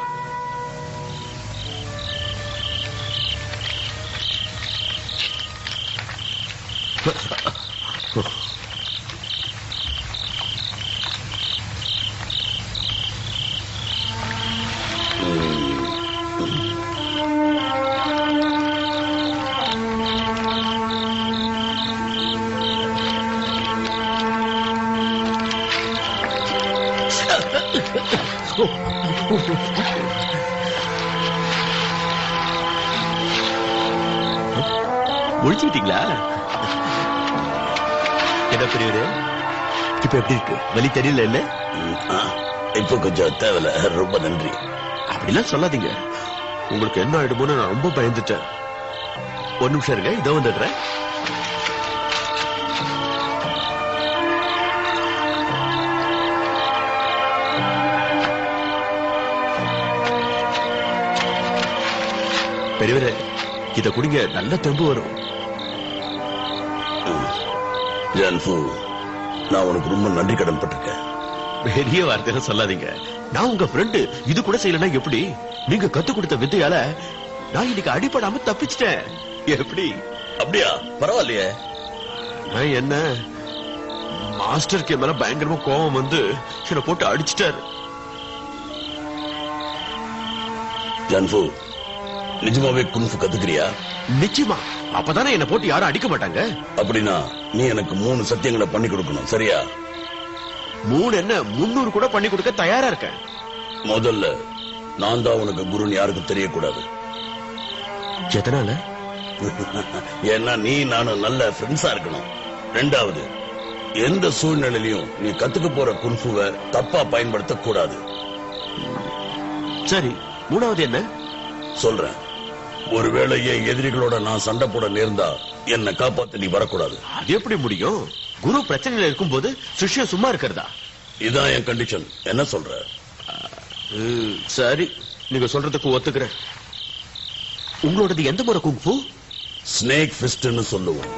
முடிச்சுக்கிட்டீங்களா என்ன பெரியவரு இப்ப எப்படி இருக்கு வலி தெரியல இல்ல இப்ப கொஞ்சம் தேவையில்ல ரொம்ப நன்றி அப்படிலாம் சொல்லாதீங்க உங்களுக்கு என்ன ஆயிடுமோன்னு நான் ரொம்ப பயந்துட்டேன் ஒரு நிமிஷம் இருங்க இதோ வந்துடுறேன் பெரியவரே இத குடிங்க நல்ல தெம்பு வரும் ஜான்ஃபு நான் உனக்கு ரொம்ப நன்றி கடன் பட்டிருக்கேன் பெரிய வார்த்தையில சொல்லாதீங்க நான் உங்க ஃப்ரெண்டு இது கூட செய்யலன்னா எப்படி நீங்க கத்து கொடுத்த வித்தையால நான் இன்னைக்கு அடிபடாம தப்பிச்சிட்டேன் எப்படி அப்படியா பரவாயில்லையே நான் என்ன மாஸ்டருக்கு என் மேல பயங்கரமா கோபம் வந்து என்ன போட்டு அடிச்சிட்டாரு ஜான்ஃபு நிஜமாவே குன்ஃபு கத்துக்கிறியா நிச்சயமா அப்பதானே என்ன போட்டு யாரும் அடிக்க மாட்டாங்க அப்படின்னா நீ எனக்கு மூணு சத்தியங்களை பண்ணி கொடுக்கணும் சரியா மூணு என்ன முன்னூறு கூட பண்ணி கொடுக்க தயாரா இருக்கேன் முதல்ல நான் தான் உனக்கு குருன்னு யாருக்கும் தெரியக்கூடாது எதனால ஏன்னா நீ நானும் நல்ல ஃப்ரெண்ட்ஸா இருக்கணும் ரெண்டாவது எந்த சூழ்நிலையிலும் நீ கத்துக்க போற குன்ஃபுவை தப்பா பயன்படுத்த கூடாது சரி மூணாவது என்ன சொல்றேன் ஒருவேளை என் எதிரிகளோட நான் சண்டை போட நேர்ந்தா என்னை காப்பாத்த நீ வரக்கூடாது அது எப்படி முடியும் குரு பிரச்சனையில இருக்கும்போது சிஷ்யன் சும்மா இருக்கிறதா இதான் என் கண்டிஷன் என்ன சொல்ற ம், சரி நீங்க சொல்றதுக்கு ஒத்துக்கிறேன் உங்களோடது எந்த முறை குங்ஃபு ஸ்னேக் ஃபிஸ்ட்னு சொல்லுவோம்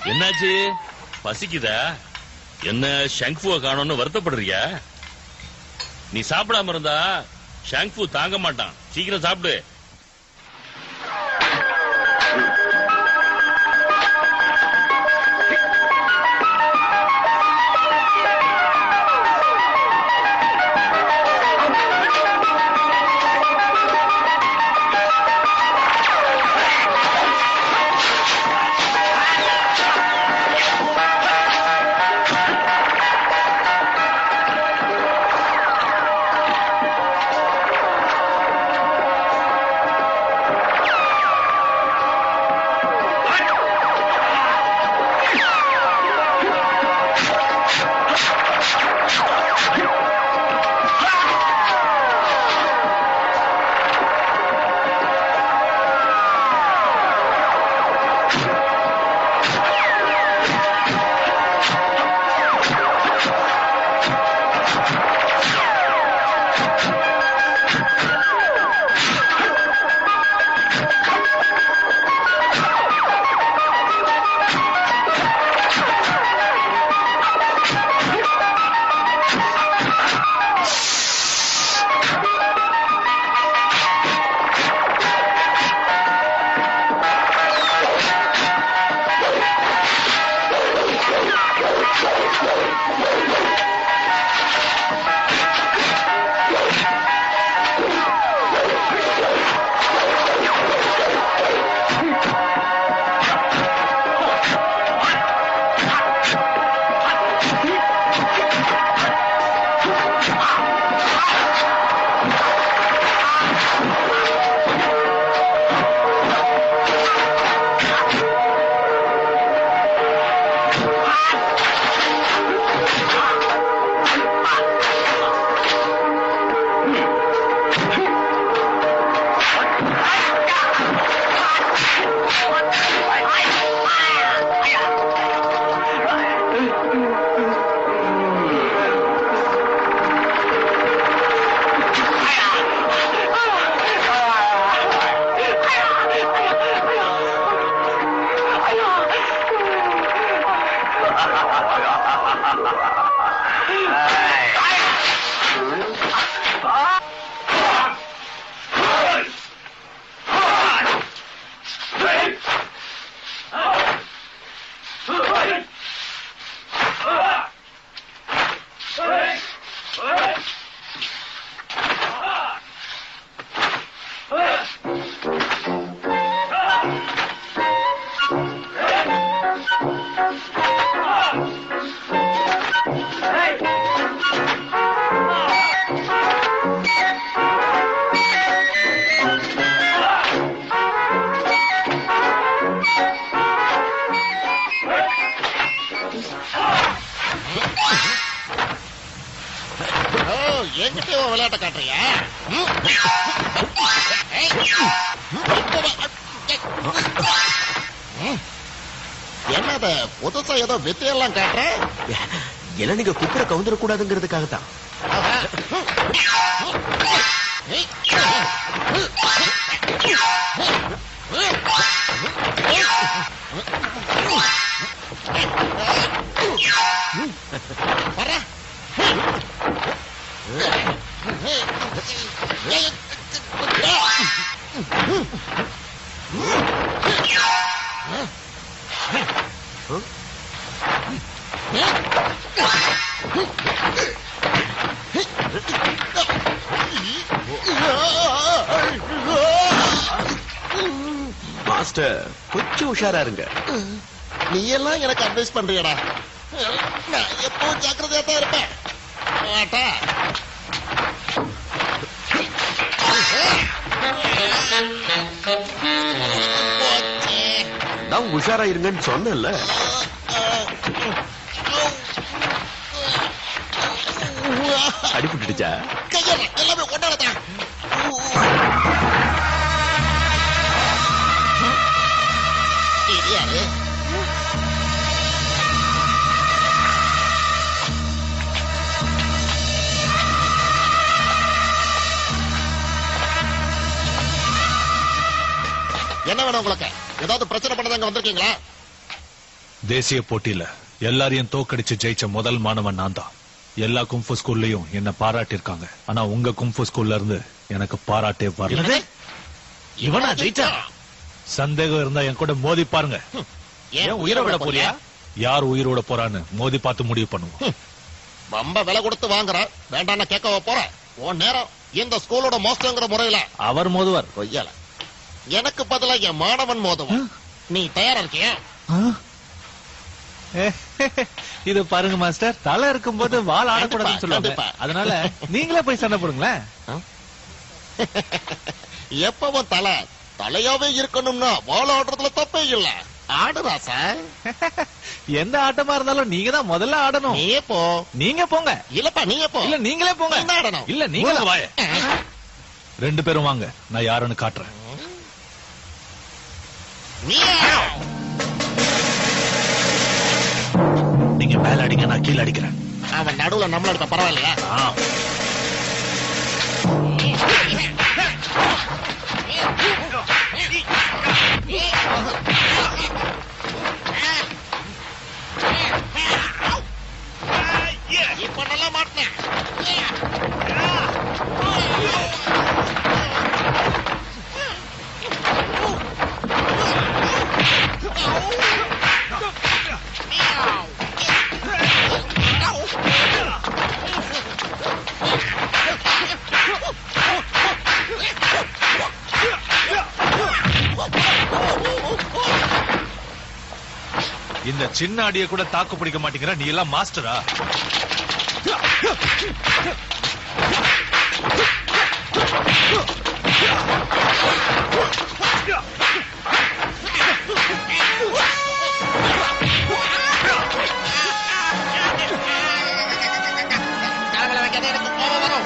என்னாச்சு பசிக்குதா என்ன ஷங்ஃபுவ காணோம்னு வருத்தப்படுறியா நீ சாப்பிடாம இருந்தா ஷங்ஃபு தாங்க மாட்டான் சீக்கிரம் சாப்பிடு ஓ என்கிட்ட உன் விளையாட்ட காட்டுறியா ம்? ஏய். ம். என்னது புதுசா ஏதோ வித்தையெல்லாம் காட்டுற என்ன நீங்க குக்கரை கவுந்துட கூடாதுங்கிறதுக்காக தான் ஆஹா. ஏய். வர்றா. மாஸ்டர் கொஞ்சம் உஷாரா இருங்க நீ எல்லாம் எனக்கு அட்வைஸ் பண்றியடா நான் எப்பவும் ஜாக்கிரதையா தான் இருப்பேன் ஆட்டா போச்சே. நான் உஷாரா இருங்கன்னு சொன்னேன்ல அடிபட்டுடுச்சா கையெல்லாம் எல்லாமே ஒன்னாலதான் இது யாரு என்ன வேணும் உங்களுக்கு ஏதாவது பிரச்சனை பண்ணதாங்க வந்திருக்கீங்களா தேசிய போட்டியில எல்லாரையும் தோக்கடிச்சு ஜெயிச்ச முதல் மாணவன் நான் தான் எல்லா கும்ஃபு ஸ்கூல்லயும் என்ன பாராட்டியிருக்காங்க ஆனா உங்க கும்ஃபு ஸ்கூல்ல இருந்து எனக்கு பாராட்டே வரல இவனா ஜெயிச்சா சந்தேகம் இருந்தா என் கூட மோதி பாருங்க ஏன் உயிரை விட போறியா யார் உயிரோட போறான்னு மோதி பார்த்து முடிவு பண்ணுவோம் ரொம்ப விலை கொடுத்து வாங்குற வேண்டாம்னு கேட்கவா போற உன் நேரம் இந்த ஸ்கூலோட மாஸ்டர்ங்கிற முறையில அவர் மோதுவார் கொய்யல எனக்கு பதிலா என் மாணவன் மோதுவான் நீ தயாரா இருக்கியா இது பாருங்க மாஸ்டர் தலை இருக்கும்போது வால் ஆடக்கூடாதுன்னு சொல்லுவாங்க கண்டிப்பா. அதனால நீங்களே போய் சண்டை போடுங்களேன் எப்பவும் தலை தலையாவே இருக்கணும்னா வாழ ஆடுறதுல தப்பே இல்ல ஆடு ராசா எந்த ஆட்டமா இருந்தாலும் நீங்க தான் முதல்ல ஆடணும் நீயே போ நீங்க போங்க இல்லப்பா நீயே போ இல்ல நீங்களே போங்க நீ தான் ஆடணும். இல்ல நீங்க மூணு வாய ரெண்டு பேரும் வாங்க நான் யாருன்னு காட்டுறேன் நீ நீங்க மேல அடிங்க நான் கீழே அடிக்கிறேன் அவன் நடுவுல நம்மள எடுத்த பரவாயில்லையா இப்ப நல்லா மாட்டினேன் இந்த சின்ன அடிய கூட தாக்கு பிடிக்க மாட்டேங்கிற நீ எல்லாம் மாஸ்டரா காலங்களை வைக்காத எனக்கு கோபம் வரும்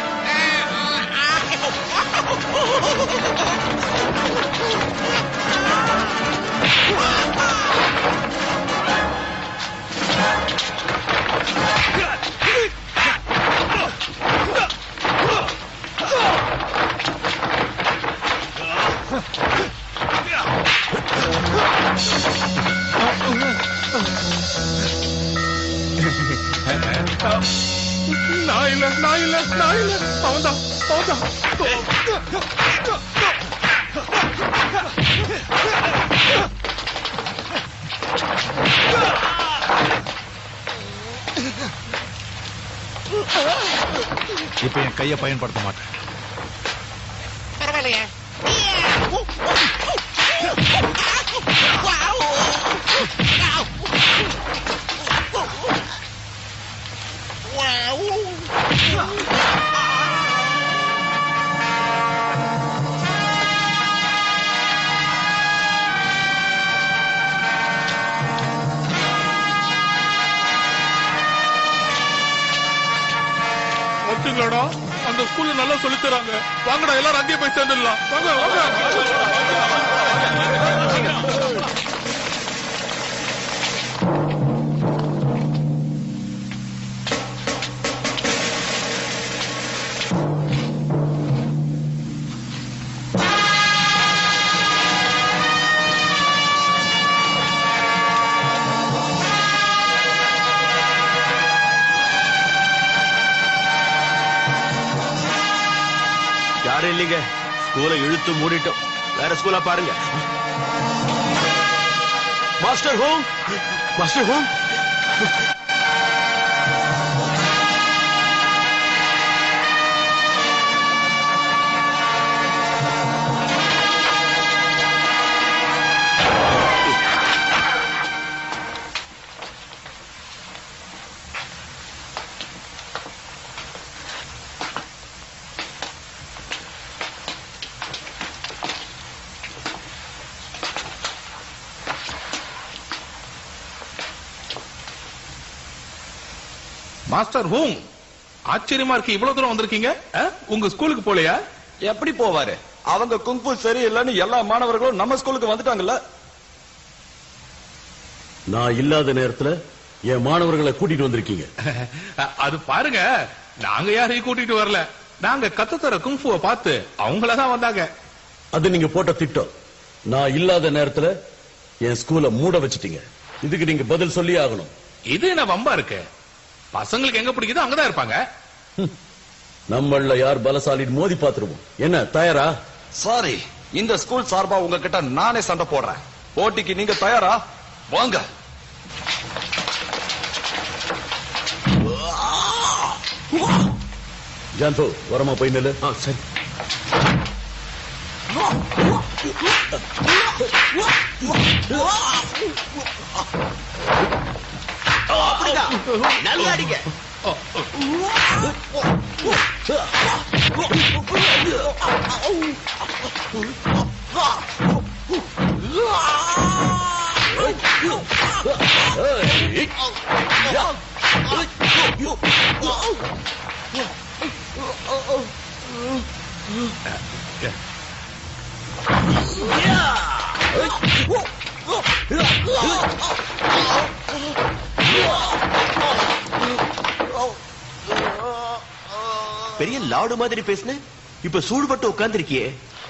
நான் இல்ல நான் இல்ல நான் இல்ல அவன்தான் அவன்தான் இப்ப என் கைய பயன்படுத்த மாட்டேன் பரவாயில்லையே வந்துங்களாடா அந்த ஸ்கூல்ல நல்லா சொல்லி தராங்க வாங்கடா எல்லாரும் அங்கேயே போய் சேர்ந்துடலாம் வாங்க வாங்க யாரும் இல்லைங்க ஸ்கூலை இழுத்து மூடிட்டோம் வேற ஸ்கூலா பாருங்க master home master home master ஹூம் ஆச்சரியமா இருக்கு இவ்வளவு தூரம் வந்திருக்கீங்க ஆ? உங்க ஸ்கூலுக்கு போலையா எப்படி போவாரு அவங்க குங்ஃபு சரியில்லைன்னு எல்லா மாணவர்களும் நம்ம ஸ்கூலுக்கு வந்துட்டாங்கல்ல நான் இல்லாத நேரத்துல என் மாணவர்களை கூட்டிட்டு வந்திருக்கீங்க அது பாருங்க நாங்க யாரையும் கூட்டிட்டு வரல நாங்க கத்துத்தர குங்ஃபுவை பார்த்து அவங்களதான் வந்தாங்க அது நீங்க போட்ட திட்டம் நான் இல்லாத நேரத்துல என் ஸ்கூலை மூட வச்சிட்டீங்க இதுக்கு நீங்க பதில் சொல்லி ஆகணும் இது என்ன வம்பா இருக்கு பசங்களுக்கு எங்க பிடிக்குதோ அங்கதான் இருப்பாங்க நம்மள யார் பலசாலின்னு மோதி பாத்துருவோம் என்ன தயாரா சாரி இந்த ஸ்கூல் சார்பா உங்ககிட்ட நானே சண்டை போடுறேன் போட்டிக்கு நீங்க தயாரா வாங்க ஜான்சோ வரமா போய் நில்லு சரி அப்படிதான் நல்லா அடிங்க பெரிய லாடு மாதிரி பேசுன இப்ப சூடுபட்டு உட்கார்ந்திருக்கியே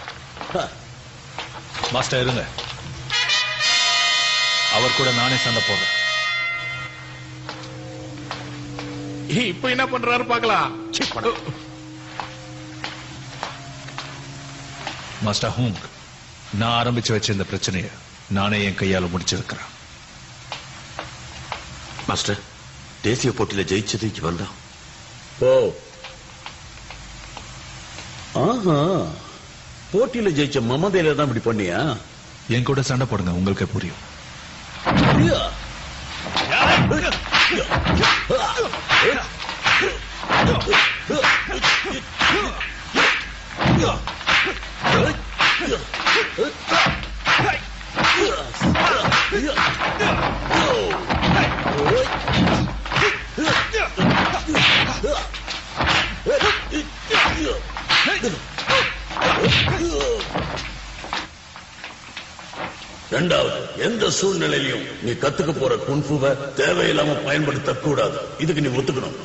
மாஸ்டர் இருங்க அவர் கூட நானே சண்டை போடுறேன் இப்ப என்ன பண்றாரு பாக்கலாம் மாஸ்டர் ஹூங் நான் ஆரம்பிச்சு வச்ச இந்த பிரச்சனையை நானே என் கையால முடிச்சிருக்கிறேன் மாஸ்டர் தேசிய போட்டியில ஜெயிச்சது இவன் தான் போ ஆஹா போட்டியில ஜெயிச்ச மமதையில தான் இப்படி பண்ணியா என் கூட சண்டை போடுங்க உங்களுக்கே புரியும் ரெண்டாவது எந்த சூழ்நிலையிலும் நீ கத்துக்க போற குன்ஃபுவை தேவையில்லாம பயன்படுத்த கூடாது இதுக்கு நீ ஒத்துக்கணும்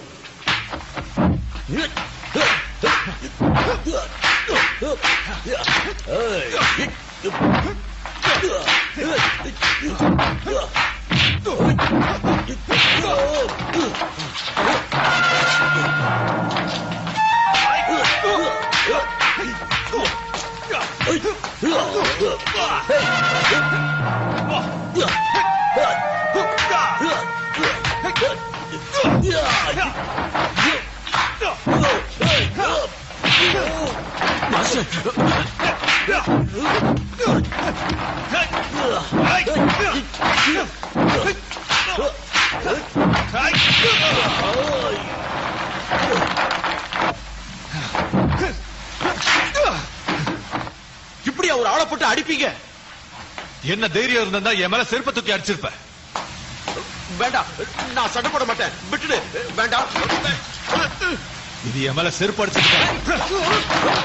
இப்படி அவர் ஆளை போட்டு அடிப்பீங்க என்ன தைரியம் இருந்தா என் மேல செருப்ப தூக்கி அடிச்சிருப்பேன் வேண்டாம் நான் சண்டை போட மாட்டேன் விட்டுடு வேண்டாம் இது என் மேல செருப்பு அடிச்சிருக்கேன்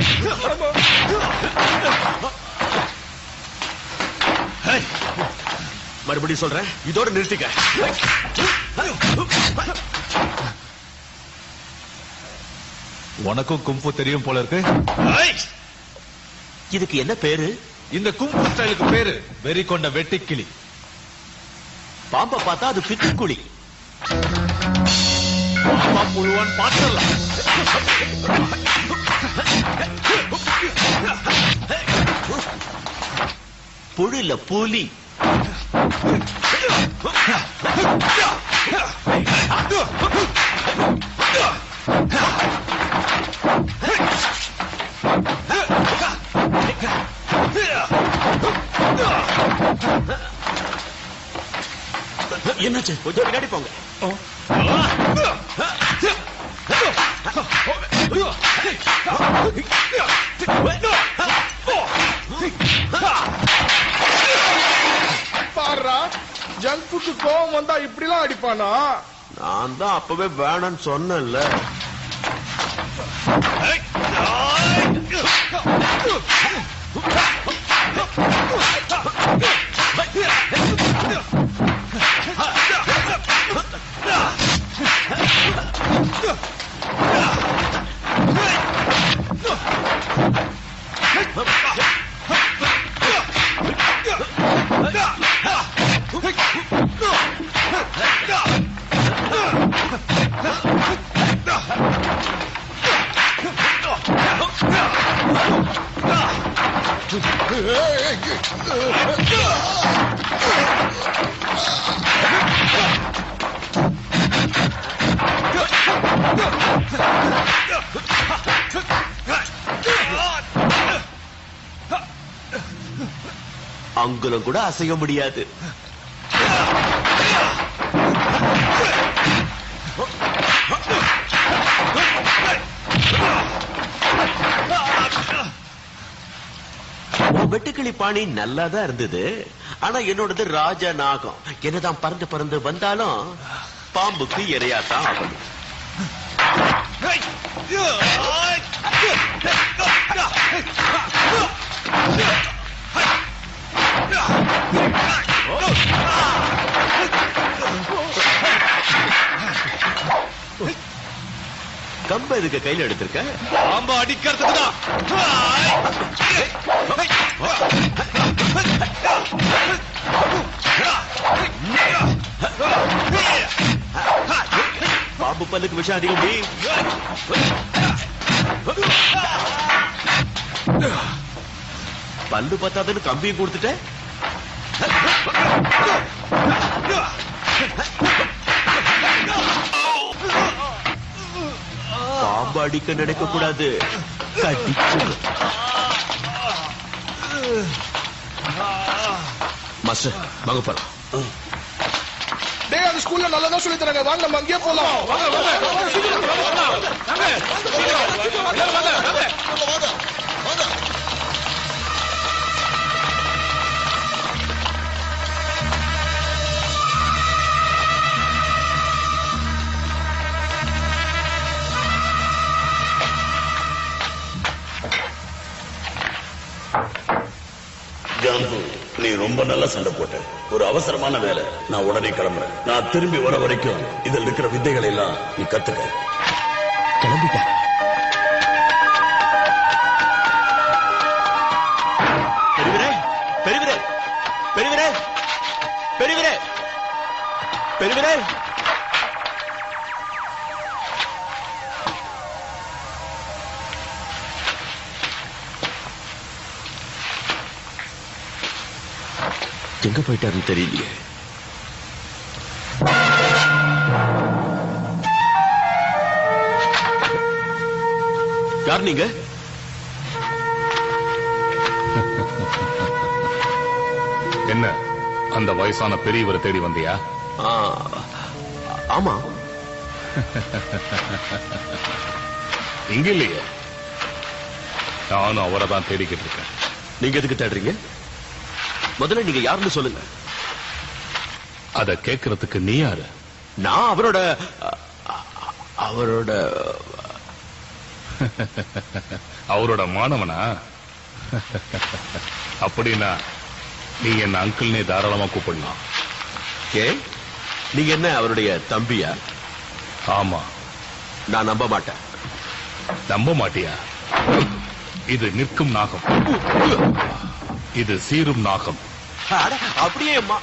மறுபடியும் சொல்றேன் இதோட நிறுத்திக்க உனக்கும் கும்பு தெரியும் போல இருக்கு இதுக்கு என்ன பேரு இந்த கும்பு ஸ்டைலுக்கு பேரு வெறி கொண்ட வெட்டிக்கிளி பாம்பை பார்த்தா அது பித்துக்குழி பாம்பா புழுவான் பாத்திரலாம் புழு இல்ல புலி என்னாச்சு கொஞ்சம் பின்னாடி போங்க பாடுறா ஜங்க் ஃபுட் கோவம் வந்தா இப்படி எல்லாம் அடிப்பானா நான் தான் அப்பவே வேணாம்னு சொன்னேன்ல அங்குலம் கூட அசைய முடியாது உன் வெட்டுக்கிளி பாணி நல்லா தான் இருந்தது ஆனா என்னோடது ராஜ நாகம் என்னதான் பறந்து பறந்து வந்தாலும் பாம்புக்கு இரையாத்தான் ஆகணும் கம்ப எதுக்கு கையில எடுத்திருக்க பாம்பு அடிக்கிறதுக்கு தான் பாம்பு பல்லுக்கு விஷம் அதிகம் டி. பல்லு பத்தாதுன்னு கம்பியும் கொடுத்துட்ட பாம்பு அடிக்க நினைக்க கூடாது கடிச்சு மாஸ்டர் வாங்க போலாம் டேய் அந்த ஸ்கூல்ல நல்லா தான் சொல்லி தராங்க வாங்க நம்ம அங்கேயே போலாம் வாங்க வாங்க ஜாம்பு நீ ரொம்ப நல்லா சண்டை போட்ட ஒரு அவசரமான வேலை நான் உடனே கிளம்புறேன் நான் திரும்பி வர வரைக்கும் இதில் இருக்கிற வித்தைகளை எல்லாம் நீ கத்துக்க கிளம்பிட்ட பெருவிரே பெருவிரே பெருவிரே பெருவிரே பெருவிரே எங்க போயிட்டாருன்னு தெரியலையே யார் நீங்க என்ன அந்த வயசான பெரியவரை தேடி வந்தியா ஆ, ஆமா இங்க இல்லையே நானும் அவரை தான் தேடிக்கிட்டு இருக்கேன் நீங்க எதுக்கு தேடுறீங்க முதல்ல நீங்க யாருன்னு சொல்லுங்க அத கேட்கறதுக்கு நீ யாரு நான் அவரோட அ- அ- அவரோட அவரோட மாணவனா அப்படின்னா நீ என்ன அங்கிள்னே தாராளமா கூப்பிடலாம் ஏ நீங்க என்ன அவருடைய தம்பியா ஆமா நான் நம்ப மாட்டேன் நம்ப மாட்டியா இது நிற்கும் நாகம் இது சீரும் நாகம் அட, அப்படியே அம்மா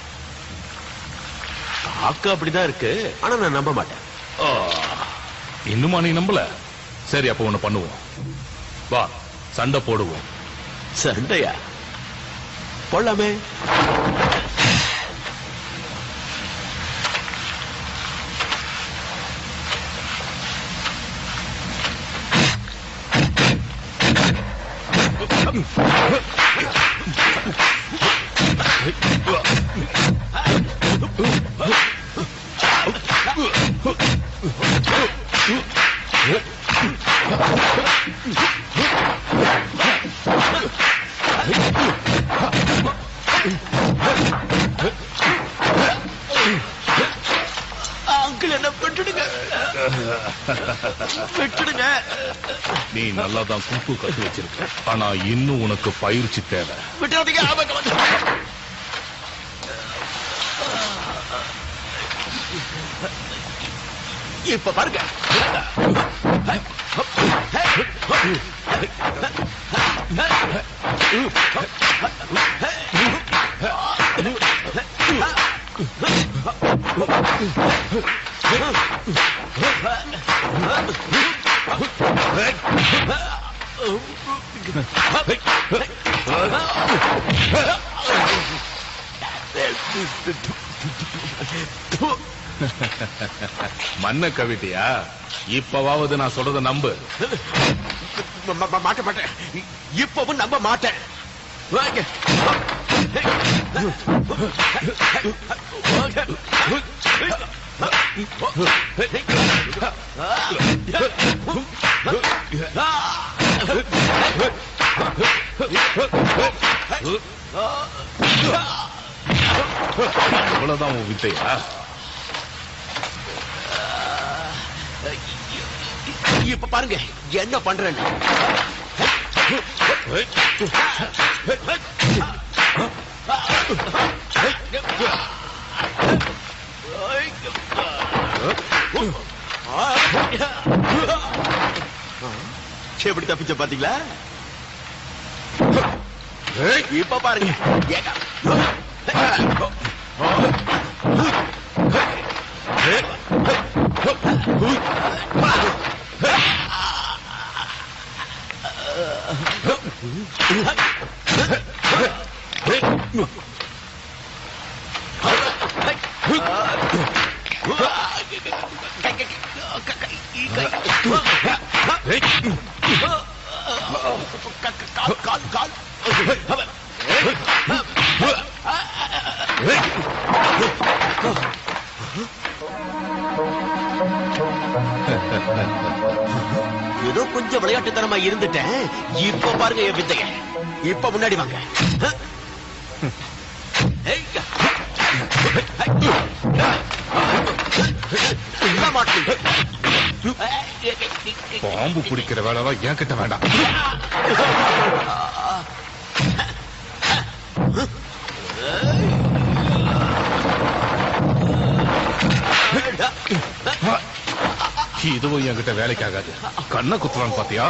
பார்க்க அப்படிதான் இருக்கு ஆனா நான் நம்ப மாட்டேன் ஆ, இன்னுமா நீ நம்பல சரி அப்ப ஒண்ணு பண்ணுவோம் வா சண்டை போடுவோம் சண்டையா போடலாமே அங்கிள் என்ன விட்டுடுங்க விட்டுடுங்க நீ நல்லா தான் கும்பு கட்டு வச்சிருக்க ஆனா இன்னும் உனக்கு பயிற்சி தேவை விட்டுறாதீங்க ஆமாங்க வந்து இப்ப பாருங்க மண்ண கவிட்டியா இப்பவாவது நான் சொல்றத நம்பு ம- ம- மாட்ட மாட்டேன் இப்பவும் நம்ப மாட்டேன் வாங்க. இவ்வளவுதான் உன் வித்தையா இப்ப பாருங்க என்ன பண்றேன்னு எப்படி தப்பிச்ச பாத்தீங்களா இப்ப பாருங்க ஏகா. கால் கால் ஏதோ கொஞ்சம் விளையாட்டுத்தனமா இருந்துட்டேன் இப்ப பாருங்க என் வித்தைய இப்ப முன்னாடி வாங்க ஏய்யா. என்ன மாட்டீங்க? பாம்பு பிடிக்கிற வேலைலாம் என்கிட்ட வேண்டாம் இதுவும் என்கிட்ட வேலைக்கு ஆகாது கண்ணை குத்துறான்னு பாத்தியா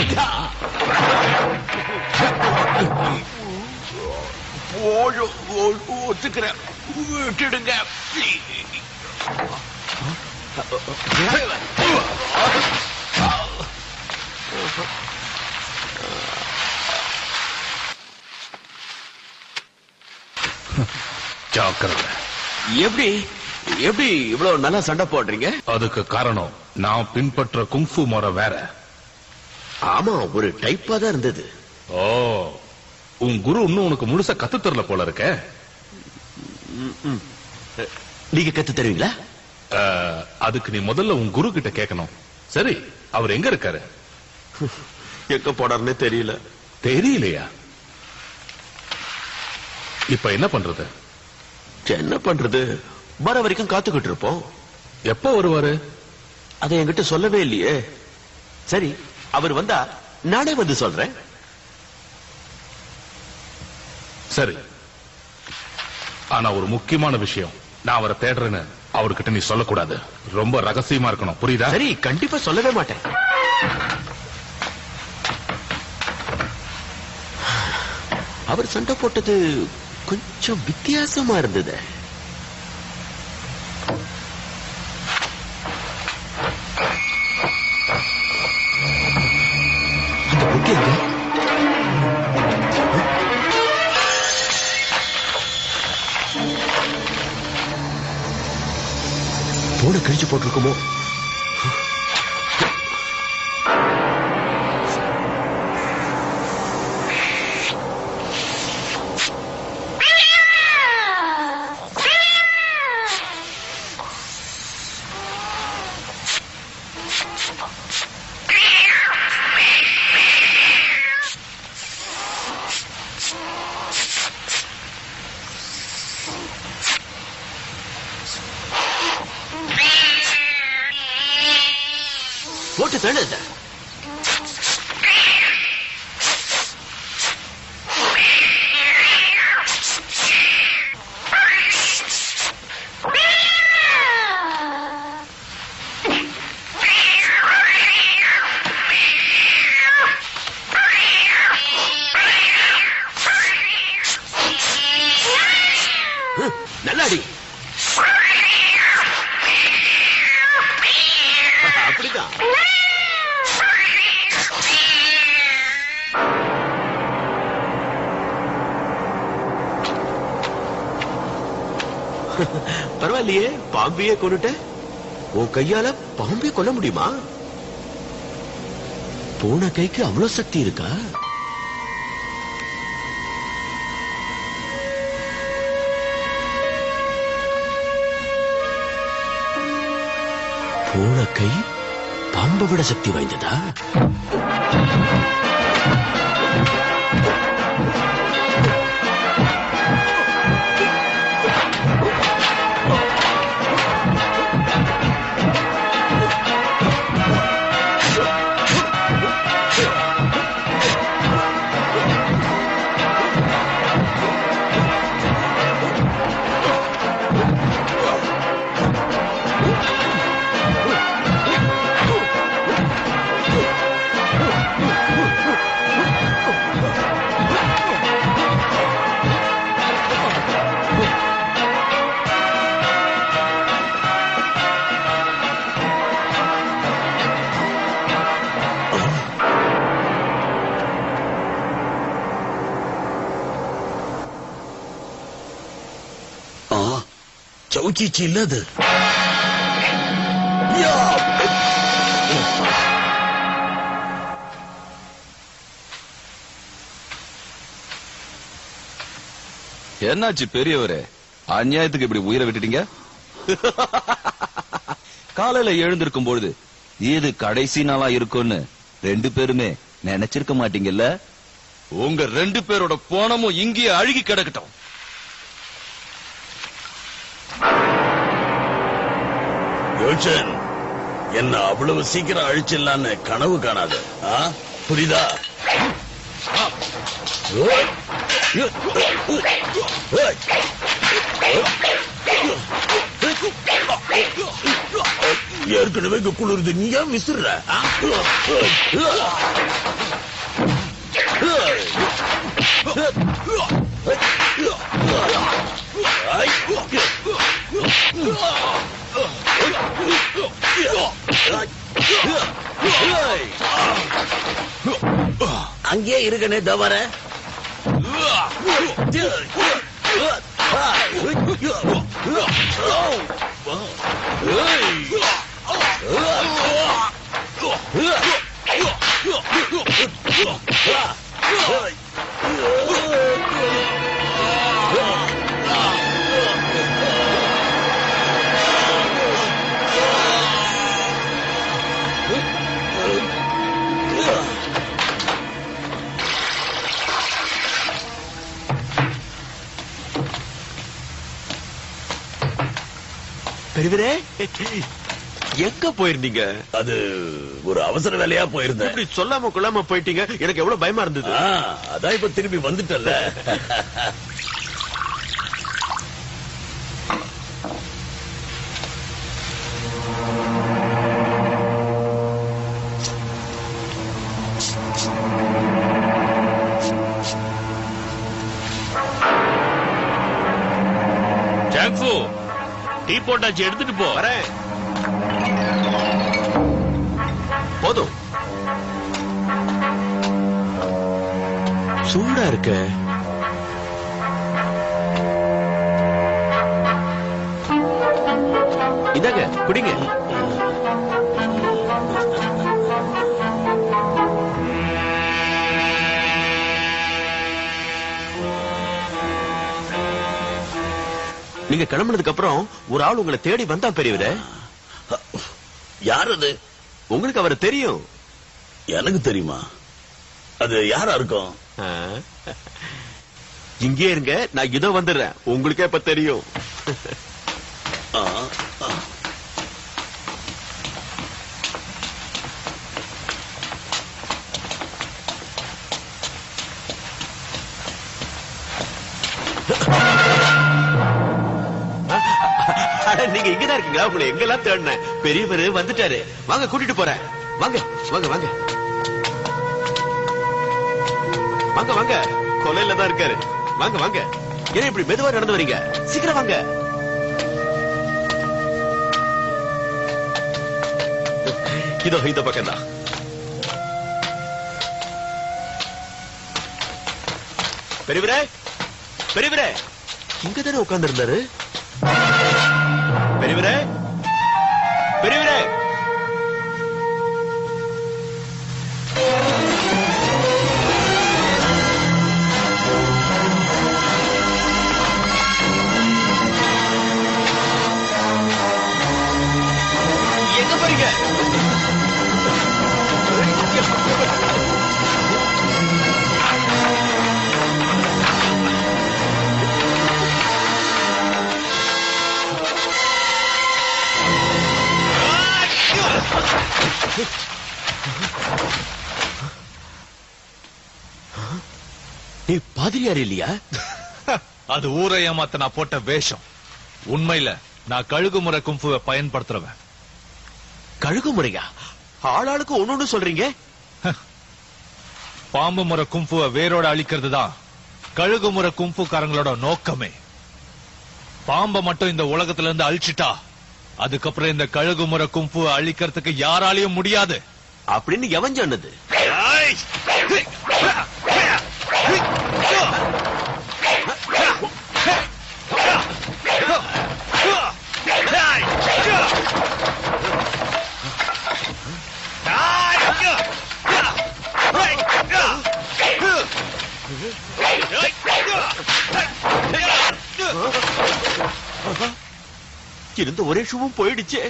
ஓடு, ஓடு, ஒத்துக்கிறேன் விட்டுடுங்க ஜாக்கிரதை எப்படி எப்படி இவ்வளவு நல்லா சண்டை போடுறீங்க அதுக்கு காரணம் நான் பின்பற்ற குங்ஃபு முறை வேற ஆமா ஒரு டைப்பா தான் இருந்தது ஓ உன் குரு இன்னும் உனக்கு முழுசா கத்து தரல போல இருக்க நீங்க கத்து தருவீங்களா அஹ், அதுக்கு நீ முதல்ல உன் குரு கிட்ட கேட்கணும் சரி அவர் எங்க இருக்காரு எங்க போனார்னே தெரியல தெரியலையா இப்ப என்ன பண்றது என்ன பண்றது வர வரைக்கும் காத்துக்கிட்டு இருப்போம் எப்ப வருவாரு அதை என்கிட்ட சொல்லவே இல்லையே சரி அவர் வந்தா நானே வந்து சொல்றேன் சரி ஆனா ஒரு முக்கியமான விஷயம் நான் அவரை தேடுறேன்னு அவர்கிட்ட நீ சொல்லக்கூடாது ரொம்ப ரகசியமா இருக்கணும் புரியுதா சரி கண்டிப்பா சொல்லவே மாட்டேன் அவர் சண்டை போட்டது கொஞ்சம் வித்தியாசமா இருந்தது அந்த புக்கு எங்க போன கழிச்சு போட்டிருக்குமோ போட்டு தழுத நல்லாடி சரிதான் பரவாயில்லையே பாம்பியே கொண்டுட்ட உன் கையால பாம்பே கொல்ல முடியுமா போன கைக்கு அவ்வளவு சக்தி இருக்கா போன கை பாம்பை விட சக்தி வாய்ந்ததா ஆ சவுச்சிச்சு இல்ல அது என்னாச்சு பெரியவரே அநியாயத்துக்கு இப்படி உயிரை விட்டுட்டீங்க காலையில எழுந்திருக்கும் பொழுது இது கடைசி நாளா இருக்கும்னு ரெண்டு பேருமே நினைச்சிருக்க மாட்டீங்கல்ல உங்க ரெண்டு பேரோட போனமும் இங்கேயே அழுகி கிடக்கட்டும் யோசன் என்ன அவ்வளவு சீக்கிரம் அழிச்சிடலான்னு கனவு காணாத ஆ? புரியுதா ஏற்கனவே இங்க குளிருது நீ ஏன் விசிற அங்கே இருக்கனே தவற பெரியவரே எங்க போயிருந்தீங்க அது ஒரு அவசர வேலையா போயிருந்தேன் இப்படி சொல்லாம கொள்ளாம போயிட்டீங்க எனக்கு எவ்வளவு பயமா இருந்தது ஆ, அதான் இப்ப திரும்பி வந்துட்டல ஜாக்ஃபு டீ போட்டாச்சு எடுத்துட்டு போ வரேன் போதும் சூடா இருக்க இதாங்க குடிங்க நீங்க கிளம்புனதுக்கு அப்புறம் ஒரு ஆள் உங்களை தேடி வந்தா பெரியவரே யார் அது உங்களுக்கு அவரை தெரியும் எனக்கு தெரியுமா அது யாரா இருக்கும் ஆ. இங்கே இருங்க நான் இதோ வந்துடுறேன் உங்களுக்கே இப்ப தெரியும் ஆ, ஆ. அட, நீங்க இங்கதான் இருக்கீங்களா உங்களை எங்கெல்லாம் தேடினேன் பெரியவர் வந்துட்டாரு வாங்க கூட்டிட்டு போறேன் வாங்க வாங்க வாங்க வாங்க வாங்க கொலையில தான் இருக்காரு வாங்க வாங்க ஏன் இப்படி மெதுவா நடந்து வரீங்க சீக்கிரம் வாங்க இதோ இந்த பக்கம் தான் பெரியவரே பெரியவரே இங்க தானே உட்கார்ந்து இருந்தாரு பெரியவரே பெரியவரே எங்க போறீங்க நீ பாதிரியார் இல்லையா அது ஊரை ஏமாத்த நான் போட்ட வேஷம் உண்மையில நான் கழுகு முறை கும்புவை பயன்படுத்துறவன் கழுகு முறையா ஆளாளுக்கு ஒண்ணு சொல்றீங்க பாம்பு முறை கும்புவை வேரோட அழிக்கிறது தான் கழுகு முறை கும்புக்காரங்களோட நோக்கமே பாம்பை மட்டும் இந்த உலகத்துல இருந்து அழிச்சிட்டா அதுக்கப்புறம் இந்த கழுகு முறை கும்புவை அழிக்கிறதுக்கு யாராலையும் முடியாது அப்படின்னு எவன் சொன்னது இருந்த ஒரே ஷூவும் போயிடுச்சே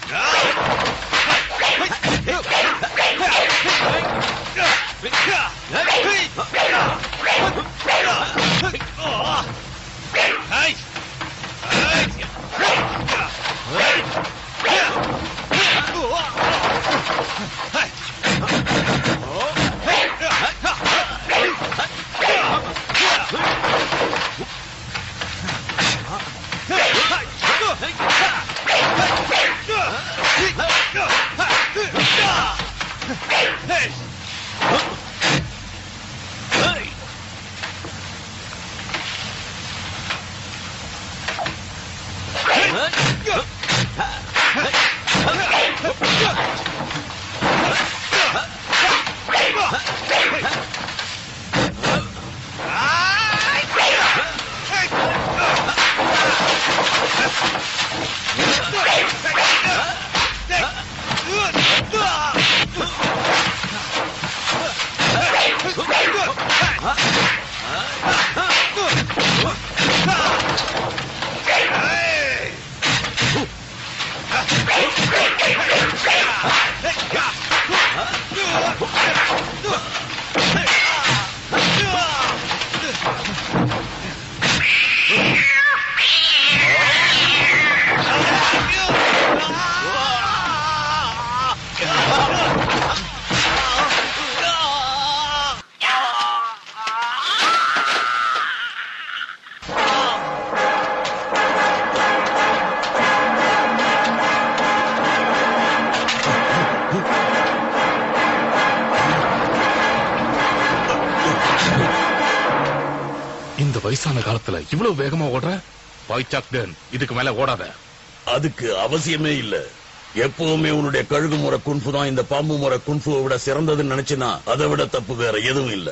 இந்த வயசான காலத்துல இவ்வளவு வேகமா ஓடுற பாய்சாக் டேன் இதுக்கு மேல ஓடாத அதுக்கு அவசியமே இல்ல எப்பவுமே உன்னுடைய கழுகு முறை குன்ஃபு தான் இந்த பாம்பு முறை குன்ஃபுவை விட சிறந்ததுன்னு நினைச்சினா அதை விட தப்பு வேற எதுவும் இல்ல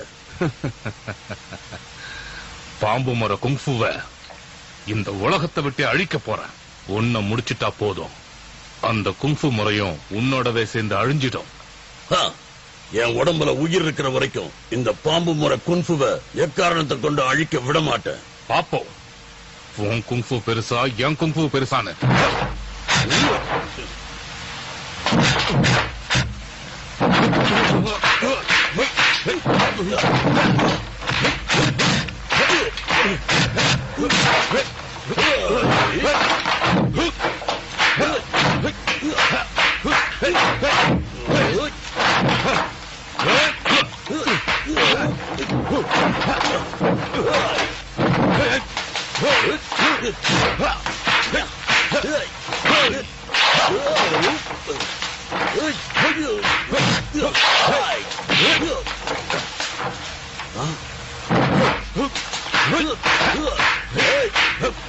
பாம்பு முறை குங்ஃபுவ இந்த உலகத்தை விட்டு அழிக்க போறேன் உன்னை முடிச்சிட்டா போதும் அந்த குங்ஃபு முறையும் உன்னோடவே சேர்ந்து அழிஞ்சிடும் ஹா, என் உடம்புல உயிர் இருக்கிற வரைக்கும் இந்த பாம்பு முறை குன்ஃபுவை எக்காரணத்தை கொண்டு அழிக்க விட மாட்டேன் பாப்போம் உன் குங்ஃபு பெருசா என் குங்ஃபு பெருசான்னு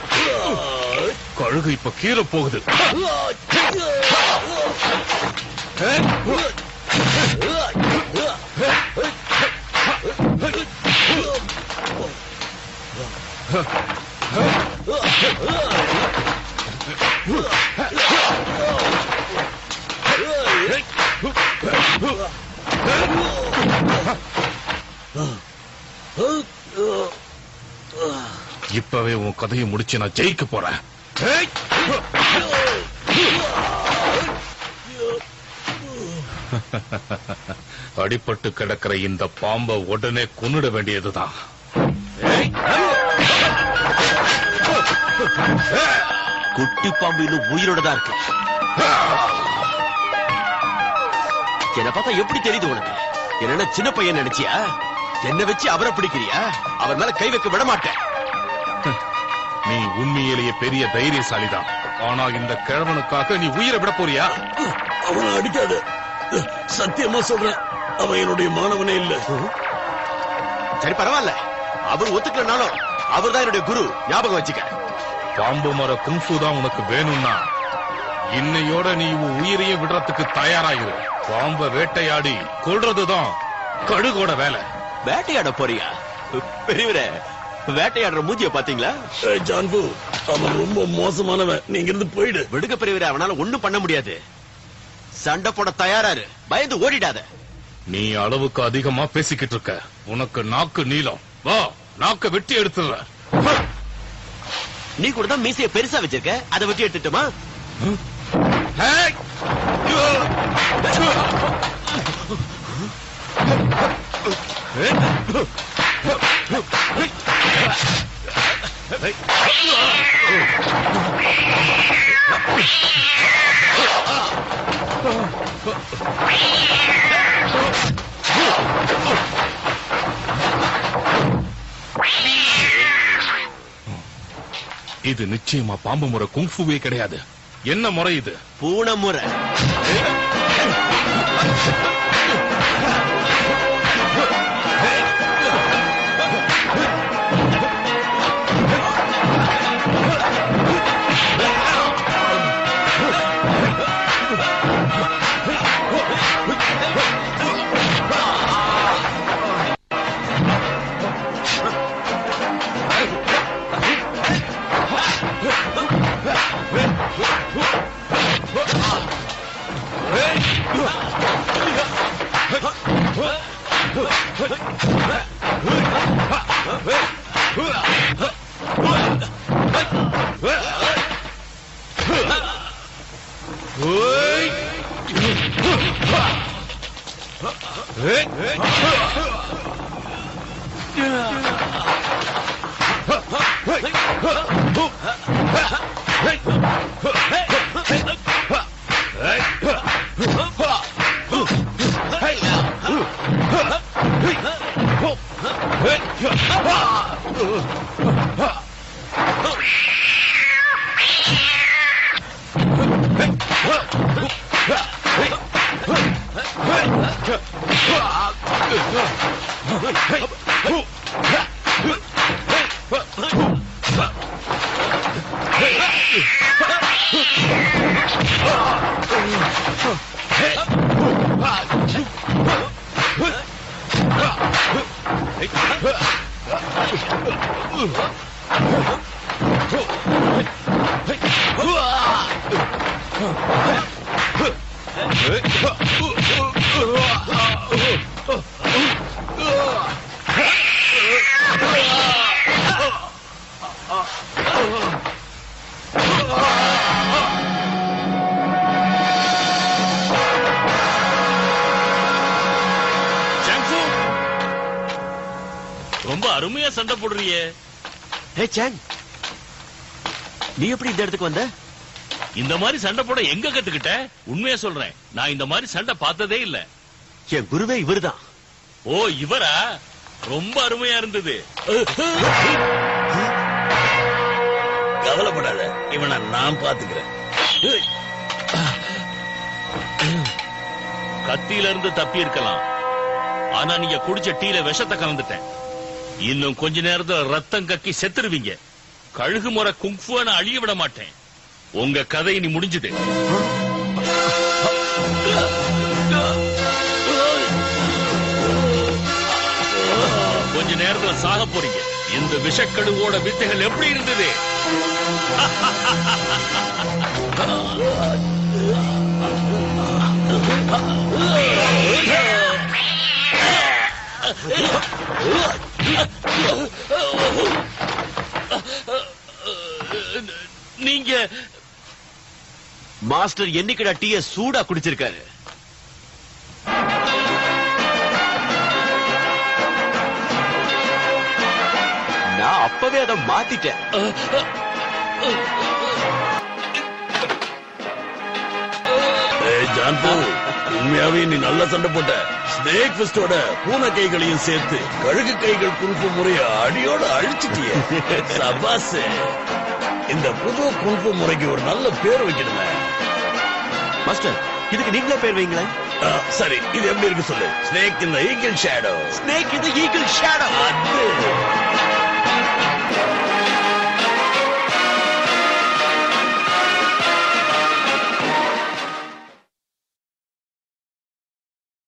கழுகு இப்ப கீழே போகுது இப்பவே உன் கதையை முடிச்சு நான் ஜெயிக்க போறேன் அடிபட்டு கிடக்கிற இந்த பாம்பை உடனே கொன்னுட வேண்டியதுதான் குட்டி பாம்பு இன்னும் உயிரோட தான் இருக்கு என்ன பார்த்தா எப்படி தெரியுது உனக்கு என்னன்னா சின்ன பையன் நினைச்சியா என்ன வச்சு அவரை பிடிக்கிறியா அவர் மேல கை வைக்க விட மாட்டேன் நீ உண்மையிலேயே பெரிய தைரியசாலிதான் ஆனா இந்த கிழவனுக்காக நீ உயிரை விட போறியா அவனை அடிக்காத சத்தியமா சொல்றேன் அவன் என்னுடைய மாணவனே இல்ல சரி பரவாயில்ல அவர் ஒத்துக்கலனாலும் அவர் தான் என்னுடைய குரு ஞாபகம் வச்சுக்க பாம்பு மர குங்ஃபு தான் உனக்கு வேணும்னா இன்னையோட நீ உன் உயிரையே விடுறதுக்கு தயாராயிரு பாம்பை வேட்டையாடி கொல்றதுதான் கடுகோட வேலை வேட்டையாட போறியா பெரியவரே வேட்டையாடுற மூஞ்சிய பாத்தீங்களா ஏய், ஜான்பு அவன் ரொம்ப மோசமானவன் நீங்க இருந்து போயிடு விடுங்க பெரியவரே அவனால ஒண்ணும் பண்ண முடியாது சண்டை போட தயாராரு பயந்து ஓடிடாத நீ அளவுக்கு அதிகமா பேசிக்கிட்டு இருக்க உனக்கு நாக்கு நீளம் வா நாக்க வெட்டி எடுத்துற நீ கூட தான் மீசைய பெருசா வச்சிருக்க அதை வெட்டி எடுத்துட்டுமா இது நிச்சயமா பாம்பு முறை குங்ஃபுவே கிடையாது என்ன முறை இது பூனை முறை ஜாங்ஃபு, ரொம்ப அருமையா சண்டை போடுறியே ஹே சாங் நீ எப்படி இந்த இடத்துக்கு வந்த இந்த மாதிரி சண்டை போட எங்க கத்துக்கிட்ட உண்மையா சொல்றேன் நான் இந்த மாதிரி சண்டை பார்த்ததே இல்ல என் குருவே இவர்தான் ஓ இவரா ரொம்ப அருமையா இருந்தது கவலைப்படாத இவனை நான் பாத்துக்கிறேன் ஏய், கத்தியில இருந்து தப்பி இருக்கலாம் ஆனா நீங்க குடிச்ச டீல விஷத்தை கலந்துட்டேன் இன்னும் கொஞ்ச நேரத்துல ரத்தம் கக்கி செத்துருவீங்க கழுகு முறை குங்ஃபுவ நான் அழிய விட மாட்டேன் உங்க கதை இனி முடிஞ்சது கொஞ்ச நேரத்துல சாக போறீங்க இந்த விஷக்கடுவோட வித்தைகள் எப்படி இருந்தது நீங்க மாஸ்டர் என்னைக்குடா டீய சூடா குடிச்சிருக்காரு நான் அப்பவே அதை மாத்திட்டேன் ஏய் ஜான்பு உண்மையாவே நீ நல்ல சண்டை போட்ட ஸ்னேக் பிஸ்டோட பூனை கைகளையும் சேர்த்து கழுகு கைகள் குறுப்பு முறைய அடியோட அழிச்சிட்டிய சபாஸ் இந்த புது குறுப்பு முறைக்கு ஒரு நல்ல பேர் வைக்கணுமே மாஸ்டர் இதுக்கு நீங்களே பேர் வைங்களேன் ஆ, சரி இது எப்படி இருக்கு சொல்லு ஸ்னேக் இந்த ஈகிள் ஷேடோ ஸ்னேக் இது ஈகிள் ஷேடோ அது